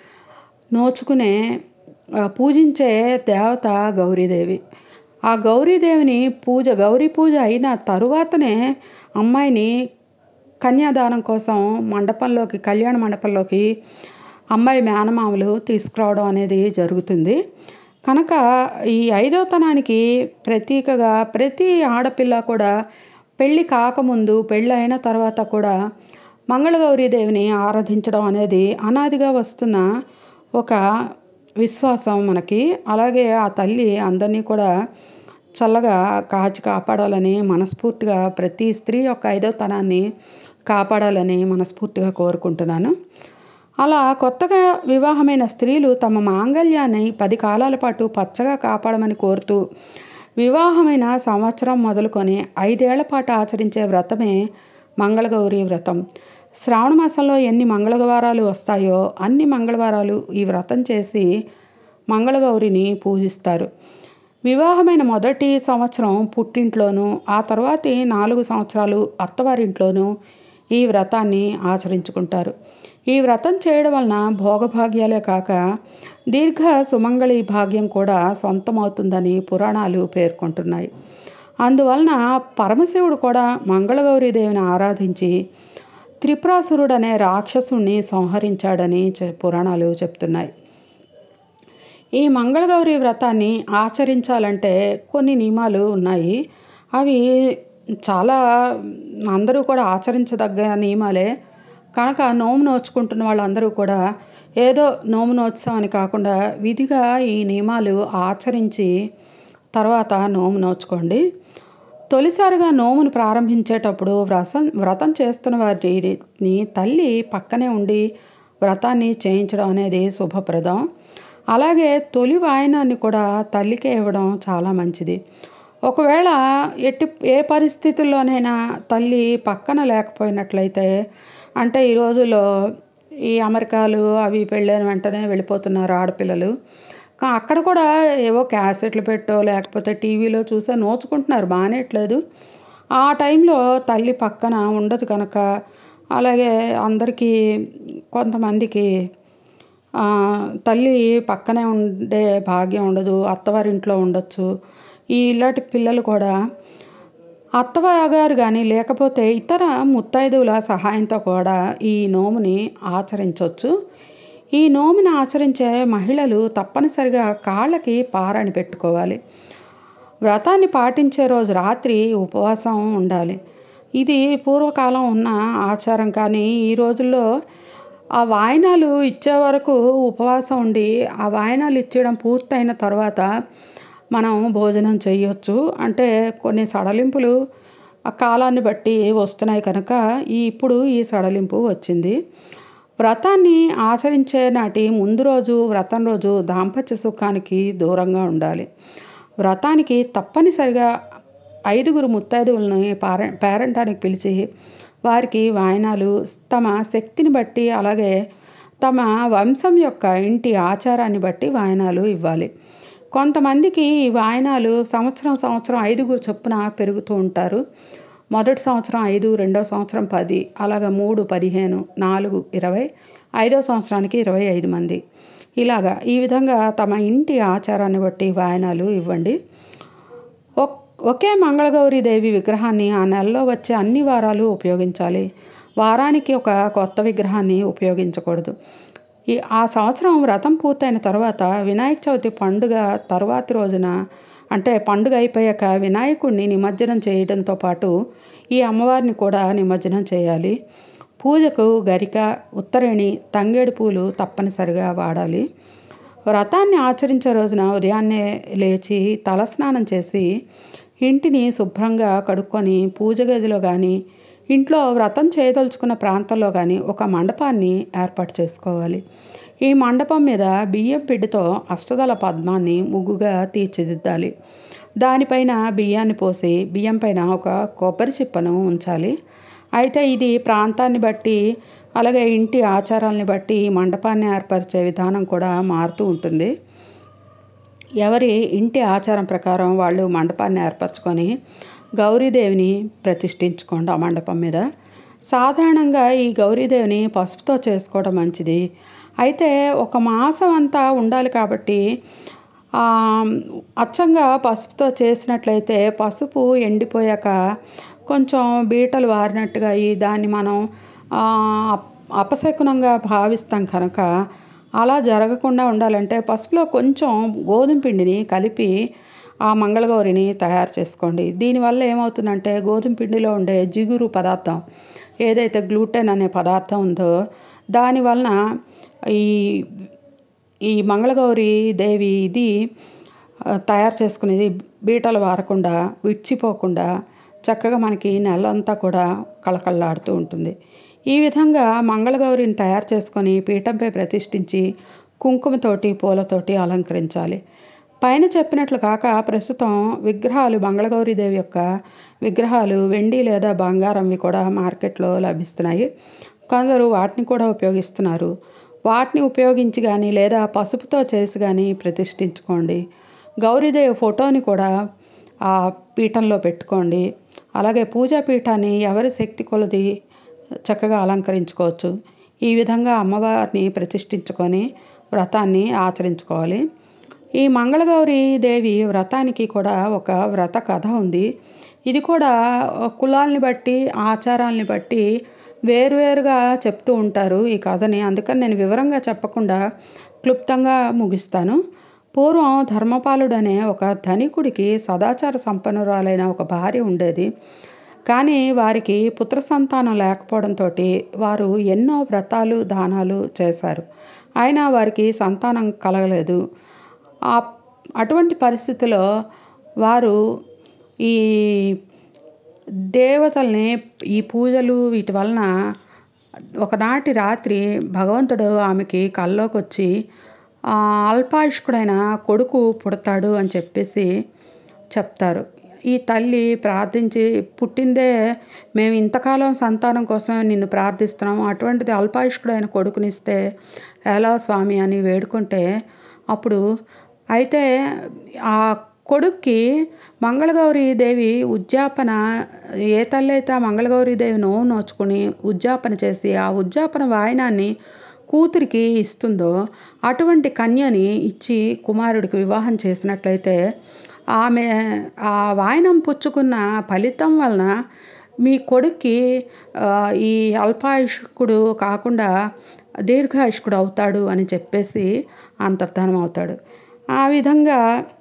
Speaker 4: నోచుకునే ఆ, పూజించే దేవత గౌరీదేవి ఆ గౌరీదేవిని పూజ గౌరీ పూజ అయిన తరువాతనే అమ్మాయిని కన్యాదానం కోసం మండపంలోకి కళ్యాణ మండపంలోకి అమ్మాయి మేనమామలు తీసుకురావడం అనేది జరుగుతుంది కనుక ఈ ఐదవతనానికి ప్రతీకగా ప్రతి ఆడపిల్ల కూడా పెళ్ళి కాకముందు పెళ్ళి అయిన తర్వాత కూడా మంగళగౌరీ దేవిని ఆరాధించడం అనేది అనాదిగా వస్తున్న ఒక విశ్వాసం మనకి అలాగే ఆ తల్లి అందరినీ కూడా చల్లగా కాచి కాపాడాలని మనస్ఫూర్తిగా ప్రతి స్త్రీ యొక్క ఐదవతనాన్ని కాపాడాలని మనస్ఫూర్తిగా కోరుకుంటున్నాను అలా కొత్తగా వివాహమైన స్త్రీలు తమ మాంగళ్యాన్ని పది కాలాల పాటు పచ్చగా కాపాడమని కోరుతూ వివాహమైన సంవత్సరం మొదలుకొని ఐదేళ్ల పాటు ఆచరించే వ్రతమే మంగళగౌరి వ్రతం శ్రావణ మాసంలో ఎన్ని మంగళవారాలు వస్తాయో అన్ని మంగళవారాలు ఈ వ్రతం చేసి మంగళగౌరిని పూజిస్తారు వివాహమైన మొదటి సంవత్సరం పుట్టింట్లోనూ ఆ తర్వాతి నాలుగు సంవత్సరాలు అత్తవారింట్లోనూ ఈ వ్రతాన్ని ఆచరించుకుంటారు ఈ వ్రతం చేయడం వలన భోగభాగ్యాలే కాక దీర్ఘ సుమంగళి భాగ్యం కూడా సొంతమవుతుందని పురాణాలు పేర్కొంటున్నాయి అందువలన పరమశివుడు కూడా మంగళగౌరీదేవిని ఆరాధించి త్రిపురాసురుడు అనే రాక్షసుణ్ణి సంహరించాడని చె- పురాణాలు చెప్తున్నాయి ఈ మంగళగౌరి వ్రతాన్ని ఆచరించాలంటే కొన్ని నియమాలు ఉన్నాయి అవి చాలా అందరూ కూడా ఆచరించదగ్గ నియమాలే కనుక నోము నోచుకుంటున్న వాళ్ళందరూ కూడా ఏదో నోము నోచామని కాకుండా విధిగా ఈ నియమాలు ఆచరించి తర్వాత నోము నోచుకోండి తొలిసారిగా నోమును ప్రారంభించేటప్పుడు వ్రతం వ్రతం చేస్తున్న వారిని తల్లి పక్కనే ఉండి వ్రతాన్ని చేయించడం అనేది శుభప్రదం అలాగే తొలి వాయనాన్ని కూడా తల్లికే ఇవ్వడం చాలా మంచిది ఒకవేళ ఎట్టి ఏ పరిస్థితుల్లోనైనా తల్లి పక్కన లేకపోయినట్లయితే అంటే ఈ రోజుల్లో ఈ అమెరికాలు అవి పెళ్ళైన వెంటనే వెళ్ళిపోతున్నారు ఆడపిల్లలు కా- అక్కడ కూడా ఏవో క్యాసెట్లు పెట్టో లేకపోతే టీవీలో చూసో నోచుకుంటున్నారు మానేయట్లేదు ఆ టైంలో తల్లి పక్కన ఉండదు కనుక అలాగే అందరికీ కొంతమందికి ఆ, తల్లి పక్కనే ఉండే భాగ్యం ఉండదు అత్తవారింట్లో ఉండొచ్చు ఈ ఇలాంటి పిల్లలు కూడా అత్తగారు కానీ లేకపోతే ఇతర ముత్తైదువుల సహాయంతో కూడా ఈ నోముని ఆచరించవచ్చు ఈ నోముని ఆచరించే మహిళలు తప్పనిసరిగా కాళ్ళకి పారని పెట్టుకోవాలి వ్రతాన్ని పాటించే రోజు రాత్రి ఉపవాసం ఉండాలి ఇది పూర్వకాలం ఉన్న ఆచారం కానీ ఈ రోజుల్లో ఆ వాయినాలు ఇచ్చే వరకు ఉపవాసం ఉండి ఆ వాయినాలు ఇచ్చేయడం పూర్తయిన తర్వాత మనం భోజనం చేయొచ్చు అంటే కొన్ని సడలింపులు ఆ కాలాన్ని బట్టి వస్తున్నాయి కనుక ఈ ఇప్పుడు ఈ సడలింపు వచ్చింది వ్రతాన్ని ఆచరించే నాటి ముందు రోజు వ్రతం రోజు దాంపత్య సుఖానికి దూరంగా ఉండాలి వ్రతానికి తప్పనిసరిగా ఐదుగురు ముత్తైదువులను పార పేరంటానికి పిలిచి వారికి వాయనాలు తమ శక్తిని బట్టి అలాగే తమ వంశం యొక్క ఇంటి ఆచారాన్ని బట్టి వాయనాలు ఇవ్వాలి కొంతమందికి ఈ వాయనాలు సంవత్సరం సంవత్సరం ఐదుగురు చొప్పున పెరుగుతూ ఉంటారు మొదటి సంవత్సరం ఐదు రెండో సంవత్సరం పది అలాగ మూడు పదిహేను నాలుగు ఇరవై ఐదో సంవత్సరానికి ఇరవై ఐదు మంది ఇలాగా ఈ విధంగా తమ ఇంటి ఆచారాన్ని బట్టి వాయనాలు ఇవ్వండి ఒక్- ఒకే మంగళగౌరి దేవి విగ్రహాన్ని ఆ నెలలో వచ్చే అన్ని వారాలు ఉపయోగించాలి వారానికి ఒక కొత్త విగ్రహాన్ని ఉపయోగించకూడదు ఈ ఆ సంవత్సరం వ్రతం పూర్తయిన తర్వాత వినాయక చవితి పండుగ తర్వాతి రోజున అంటే పండుగ అయిపోయాక వినాయకుడిని నిమజ్జనం చేయడంతో పాటు ఈ అమ్మవారిని కూడా నిమజ్జనం చేయాలి పూజకు గరిక ఉత్తరేణి తంగేడు పూలు తప్పనిసరిగా వాడాలి వ్రతాన్ని ఆచరించే రోజున ఉదయాన్నే లేచి తలస్నానం చేసి ఇంటిని శుభ్రంగా కడుక్కొని పూజ గదిలో కానీ ఇంట్లో వ్రతం చేయదలుచుకున్న ప్రాంతంలో కానీ ఒక మండపాన్ని ఏర్పాటు చేసుకోవాలి ఈ మండపం మీద బియ్యం పిండితో అష్టదళ పద్మాన్ని ముగ్గుగా తీర్చిదిద్దాలి దానిపైన బియ్యాన్ని పోసి బియ్యం పైన ఒక కొబ్బరి చిప్పను ఉంచాలి అయితే ఇది ప్రాంతాన్ని బట్టి అలాగే ఇంటి ఆచారాలని బట్టి ఈ మండపాన్ని ఏర్పరిచే విధానం కూడా మారుతూ ఉంటుంది ఎవరి ఇంటి ఆచారం ప్రకారం వాళ్ళు మండపాన్ని ఏర్పరచుకొని గౌరీదేవిని ప్రతిష్ఠించుకోండి ఆ మండపం మీద సాధారణంగా ఈ గౌరీదేవిని పసుపుతో చేసుకోవడం మంచిది అయితే ఒక మాసం అంతా ఉండాలి కాబట్టి ఆ, అచ్చంగా పసుపుతో చేసినట్లయితే పసుపు ఎండిపోయాక కొంచెం బీటలు వారినట్టుగా అయ్యి దాన్ని మనం ఆ, అప్- అపశకునంగా భావిస్తాం కనుక అలా జరగకుండా ఉండాలంటే పసుపులో కొంచెం గోధుమ పిండిని కలిపి ఆ మంగళగౌరిని తయారు చేసుకోండి దీనివల్ల ఏమవుతుందంటే గోధుమ పిండిలో ఉండే జిగురు పదార్థం ఏదైతే గ్లూటెన్ అనే పదార్థం ఉందో దానివలన ఈ ఈ మంగళగౌరి దేవి ఇది ఆ, తయారు చేసుకునేది బీటలు వారకుండా విడిచిపోకుండా చక్కగా మనకి నెలంతా కూడా కళకళలాడుతూ ఉంటుంది ఈ విధంగా మంగళగౌరిని తయారు చేసుకొని పీఠంపై ప్రతిష్ఠించి కుంకుమతోటి పూలతోటి అలంకరించాలి పైన చెప్పినట్లు కాక ప్రస్తుతం విగ్రహాలు మంగళగౌరి దేవి యొక్క విగ్రహాలు వెండి లేదా బంగారంవి కూడా మార్కెట్లో లభిస్తున్నాయి కొందరు వాటిని కూడా ఉపయోగిస్తున్నారు వాటిని ఉపయోగించి కానీ లేదా పసుపుతో చేసి కానీ ప్రతిష్ఠించుకోండి గౌరీదేవి ఫోటోని కూడా ఆ పీఠంలో పెట్టుకోండి అలాగే పూజా పీఠాన్ని ఎవరి శక్తి కొలది చక్కగా అలంకరించుకోవచ్చు ఈ విధంగా అమ్మవారిని ప్రతిష్ఠించుకొని వ్రతాన్ని ఆచరించుకోవాలి ఈ మంగళగౌరి దేవి వ్రతానికి కూడా ఒక వ్రత కథ ఉంది ఇది కూడా కులాల్ని బట్టి ఆచారాల్ని బట్టి వేరువేరుగా చెప్తూ ఉంటారు ఈ కథని అందుకని నేను వివరంగా చెప్పకుండా క్లుప్తంగా ముగిస్తాను పూర్వం ధర్మపాలుడు అనే ఒక ధనికుడికి సదాచార సంపన్నురాలైన ఒక భార్య ఉండేది కానీ వారికి పుత్ర సంతానం లేకపోవడంతో వారు ఎన్నో వ్రతాలు దానాలు చేశారు అయినా వారికి సంతానం కలగలేదు ఆ అటువంటి పరిస్థితిలో వారు ఈ దేవతల్ని ఈ పూజలు వీటి వలన ఒకనాటి రాత్రి భగవంతుడు ఆమెకి కల్లోకి వచ్చి ఆ అల్పాయుష్కుడైన కొడుకు పుడతాడు అని చెప్పేసి చెప్తారు ఈ తల్లి ప్రార్థించి పుట్టిందే మేము ఇంతకాలం సంతానం కోసం నిన్ను ప్రార్థిస్తున్నాము అటువంటిది అల్పాయుష్కుడైన కొడుకునిస్తే ఎలా స్వామి అని వేడుకుంటే అప్పుడు అయితే ఆ కొడుక్కి మంగళగౌరి దేవి ఉద్యాపన ఏ తల్లి అయితే ఆ మంగళగౌరి దేవి నోవు నోచుకుని ఉద్యాపన చేసి ఆ ఉద్యాపన వాయనాన్ని కూతురికి ఇస్తుందో అటువంటి కన్యని ఇచ్చి కుమారుడికి వివాహం చేసినట్లయితే ఆమె ఆ వాయనం పుచ్చుకున్న ఫలితం వలన మీ కొడుక్కి ఆ, ఈ అల్పాయుష్కుడు కాకుండా దీర్ఘాయుష్కుడు అవుతాడు అని చెప్పేసి అంతర్ధానం అవుతాడు ఆ విధంగా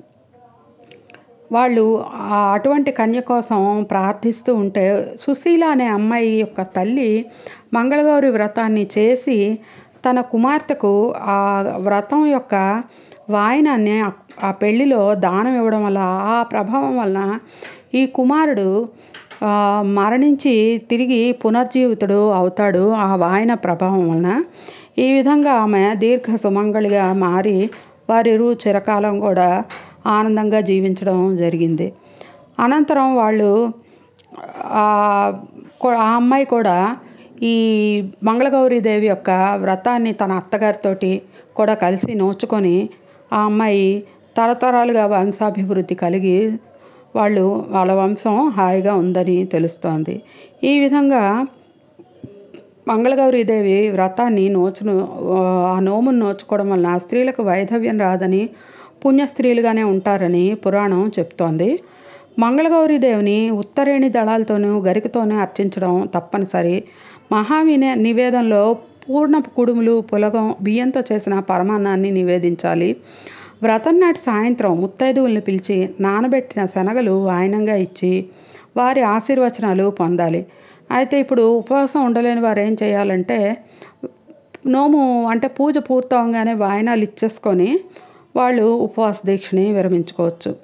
Speaker 4: వాళ్ళు ఆ అటువంటి కన్య కోసం ప్రార్థిస్తూ ఉంటే సుశీల అనే అమ్మాయి యొక్క తల్లి మంగళగౌరి వ్రతాన్ని చేసి తన కుమార్తెకు ఆ వ్రతం యొక్క వాయనాన్ని ఆ- ఆ పెళ్లిలో దానం ఇవ్వడం వల్ల ఆ ప్రభావం వలన ఈ కుమారుడు ఆ, మరణించి తిరిగి పునర్జీవితుడు అవుతాడు ఆ వాయన ప్రభావం వలన ఈ విధంగా ఆమె దీర్ఘ సుమంగళిగా మారి వారిరు చిరకాలం కూడా ఆనందంగా జీవించడం జరిగింది అనంతరం వాళ్ళు ఆ కో- ఆ అమ్మాయి కూడా ఈ మంగళగౌరి దేవి యొక్క వ్రతాన్ని తన అత్తగారితోటి కూడా కలిసి నోచుకొని ఆ అమ్మాయి తరతరాలుగా వంశాభివృద్ధి కలిగి వాళ్ళు వాళ్ళ వంశం హాయిగా ఉందని తెలుస్తోంది ఈ విధంగా మంగళగౌరీదేవి వ్రతాన్ని నోచును ఆ నోమును నోచుకోవడం వలన స్త్రీలకు వైధవ్యం రాదని పుణ్య స్త్రీలుగానే ఉంటారని పురాణం చెప్తోంది మంగళగౌరీదేవిని ఉత్తరేణి దళాలతోనూ గరికతోనూ అర్చించడం తప్పనిసరి మహావినే నివేదంలో పూర్ణపు కుడుములు పులగం బియ్యంతో చేసిన పరమాన్నాన్ని నివేదించాలి వ్రతం నాటి సాయంత్రం ముత్తైదువుల్ని పిలిచి నానబెట్టిన శనగలు వాయనంగా ఇచ్చి వారి ఆశీర్వచనాలు పొందాలి అయితే ఇప్పుడు ఉపవాసం ఉండలేని వారు ఏం చేయాలంటే నోము అంటే పూజ పూర్తవగానే వాయనాలు ఇచ్చేసుకొని వాళ్ళు ఉపవాస దీక్షని విరమించుకోవచ్చు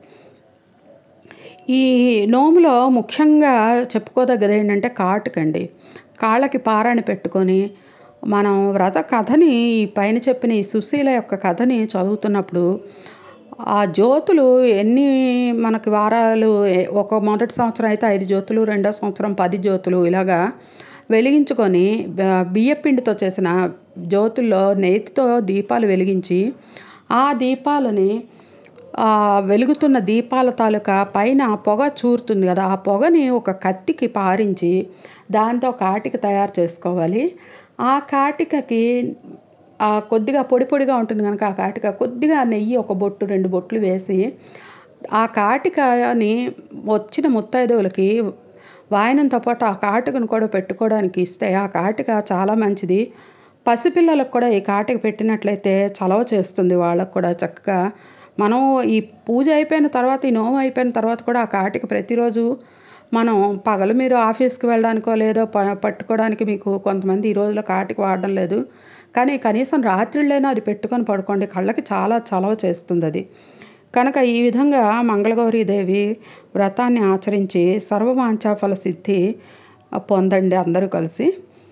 Speaker 4: ఈ నోములో ముఖ్యంగా చెప్పుకోదగ్గది ఏంటంటే కాటుకండి కాళ్ళకి పారాని పెట్టుకొని మనం వ్రత కథని ఈ పైన చెప్పిన ఈ సుశీల యొక్క కథని చదువుతున్నప్పుడు ఆ జ్యోతులు ఎన్ని మనకి వారాలు ఏ- ఒక మొదటి సంవత్సరం అయితే ఐదు జ్యోతులు రెండో సంవత్సరం పది జ్యోతులు ఇలాగా వెలిగించుకొని బ- బియ్యపిండితో చేసిన జ్యోతుల్లో నేతితో దీపాలు వెలిగించి ఆ దీపాలని ఆ వెలుగుతున్న దీపాల తాలూకా పైన పొగ చూరుతుంది కదా ఆ పొగని ఒక కత్తికి పారించి దాంతో కాటిక తయారు చేసుకోవాలి ఆ కాటికకి ఆ కొద్దిగా పొడి పొడిగా ఉంటుంది కనుక ఆ కాటిక కొద్దిగా నెయ్యి ఒక బొట్టు రెండు బొట్లు వేసి ఆ కాటికని వచ్చిన ముత్తైదువులకి వాయనంతో పాటు ఆ కాటికను కూడా పెట్టుకోవడానికి ఇస్తే ఆ కాటిక చాలా మంచిది పసిపిల్లలకు కూడా ఈ కాటిక పెట్టినట్లయితే చలవ చేస్తుంది వాళ్ళకు కూడా చక్కగా మనం ఈ పూజ అయిపోయిన తర్వాత ఈ నోము అయిపోయిన తర్వాత కూడా ఆ కాటిక ప్రతిరోజు మనం పగలు మీరు ఆఫీస్కి వెళ్ళడానికో లేదో ప పట్టుకోవడానికి మీకు కొంతమంది ఈ రోజుల్లో కాటిక వాడడం లేదు కానీ కనీసం రాత్రిళ్ళైనా అది పెట్టుకొని పడుకోండి కళ్ళకి చాలా చలవ చేస్తుంది అది కనుక ఈ విధంగా మంగళగౌరీదేవి వ్రతాన్ని ఆచరించి సర్వవాంఛాఫల సిద్ధి పొందండి అందరూ కలిసి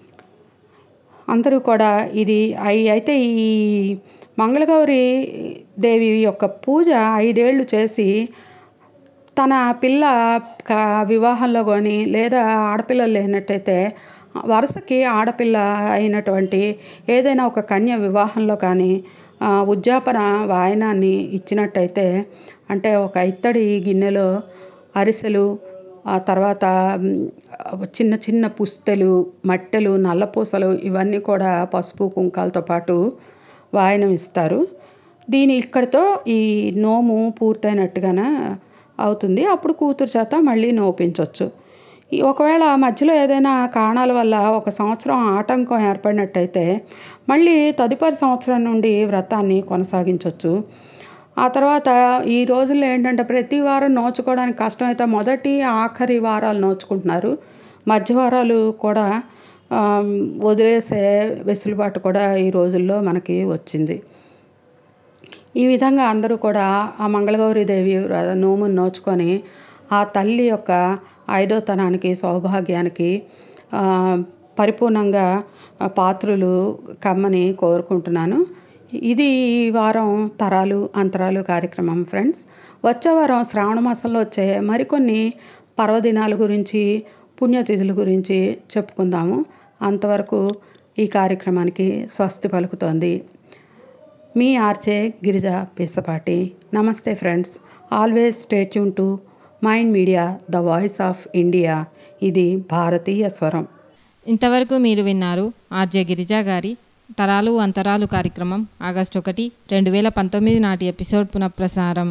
Speaker 4: అందరూ కూడా ఇది అయి అయితే ఈ మంగళగౌరి దేవి యొక్క పూజ ఐదేళ్ళు చేసి తన పిల్ల క- వివాహంలో కానీ లేదా ఆడపిల్లలు లేనట్టయితే వరుసకి ఆడపిల్ల అయినటువంటి ఏదైనా ఒక కన్య వివాహంలో కానీ ఆ, ఉద్యాపన వాయనాన్ని ఇచ్చినట్టయితే అంటే ఒక ఇత్తడి గిన్నెలో అరిసెలు ఆ తర్వాత మ్, చిన్న చిన్న పుస్తెలు మట్టెలు నల్లపూసలు ఇవన్నీ కూడా పసుపు కుంకాలతో పాటు వాయనం ఇస్తారు దీని ఇక్కడితో ఈ నోము పూర్తయినట్టుగాన అవుతుంది అప్పుడు కూతురు చేత మళ్ళీ నోపించవచ్చు ఈ ఒకవేళ మధ్యలో ఏదైనా కారణాల వల్ల ఒక సంవత్సరం ఆటంకం ఏర్పడినట్టయితే మళ్ళీ తదుపరి సంవత్సరం నుండి వ్రతాన్ని కొనసాగించవచ్చు ఆ తర్వాత ఈ రోజుల్లో ఏంటంటే ప్రతి వారం నోచుకోవడానికి కష్టమైతే మొదటి ఆఖరి వారాలు నోచుకుంటున్నారు మధ్య వారాలు కూడా ఆ, వదిలేసే వెసులుబాటు కూడా ఈ రోజుల్లో మనకి వచ్చింది ఈ విధంగా అందరూ కూడా ఆ మంగళగౌరీదేవి వ్ర- నోమును నోచుకొని ఆ తల్లి యొక్క ఐదోతనానికి సౌభాగ్యానికి ఆ, పరిపూర్ణంగా ఆ, పాత్రులు కమ్మని కోరుకుంటున్నాను ఇది ఈ వారం తరాలు అంతరాలు కార్యక్రమం ఫ్రెండ్స్ వచ్చే వారం శ్రావణ మాసంలో వచ్చే మరికొన్ని పర్వదినాల గురించి పుణ్యతిథుల గురించి చెప్పుకుందాము అంతవరకు ఈ కార్యక్రమానికి స్వస్తి పలుకుతోంది మీ ఆర్జే గిరిజ పిసపాటి నమస్తే friends always stay tune to mind media the voice of India ఇది భారతీయ స్వరం
Speaker 3: ఇంతవరకు మీరు విన్నారు ఆర్జే గిరిజా గారి తరాలు అంతరాలు కార్యక్రమం ఆగస్టు ఒకటి రెండు వేల పంతొమ్మిది నాటి ఎపిసోడ్ పునఃప్రసారం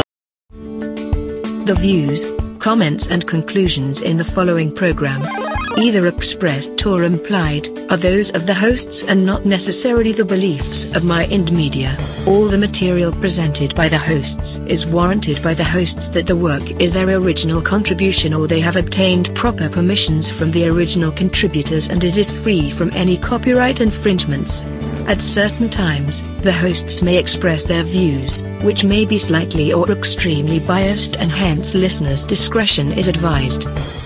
Speaker 16: The views, comments, and conclusions in the following program, either expressed or implied, are those of the hosts and not necessarily the beliefs of Mind Media. All the material presented by the hosts is warranted by the hosts that the work is their original contribution or they have obtained proper permissions from the original contributors and it is free from any copyright infringements. At certain times, the hosts may express their views, which may be slightly or extremely biased, and hence listeners' discretion is advised.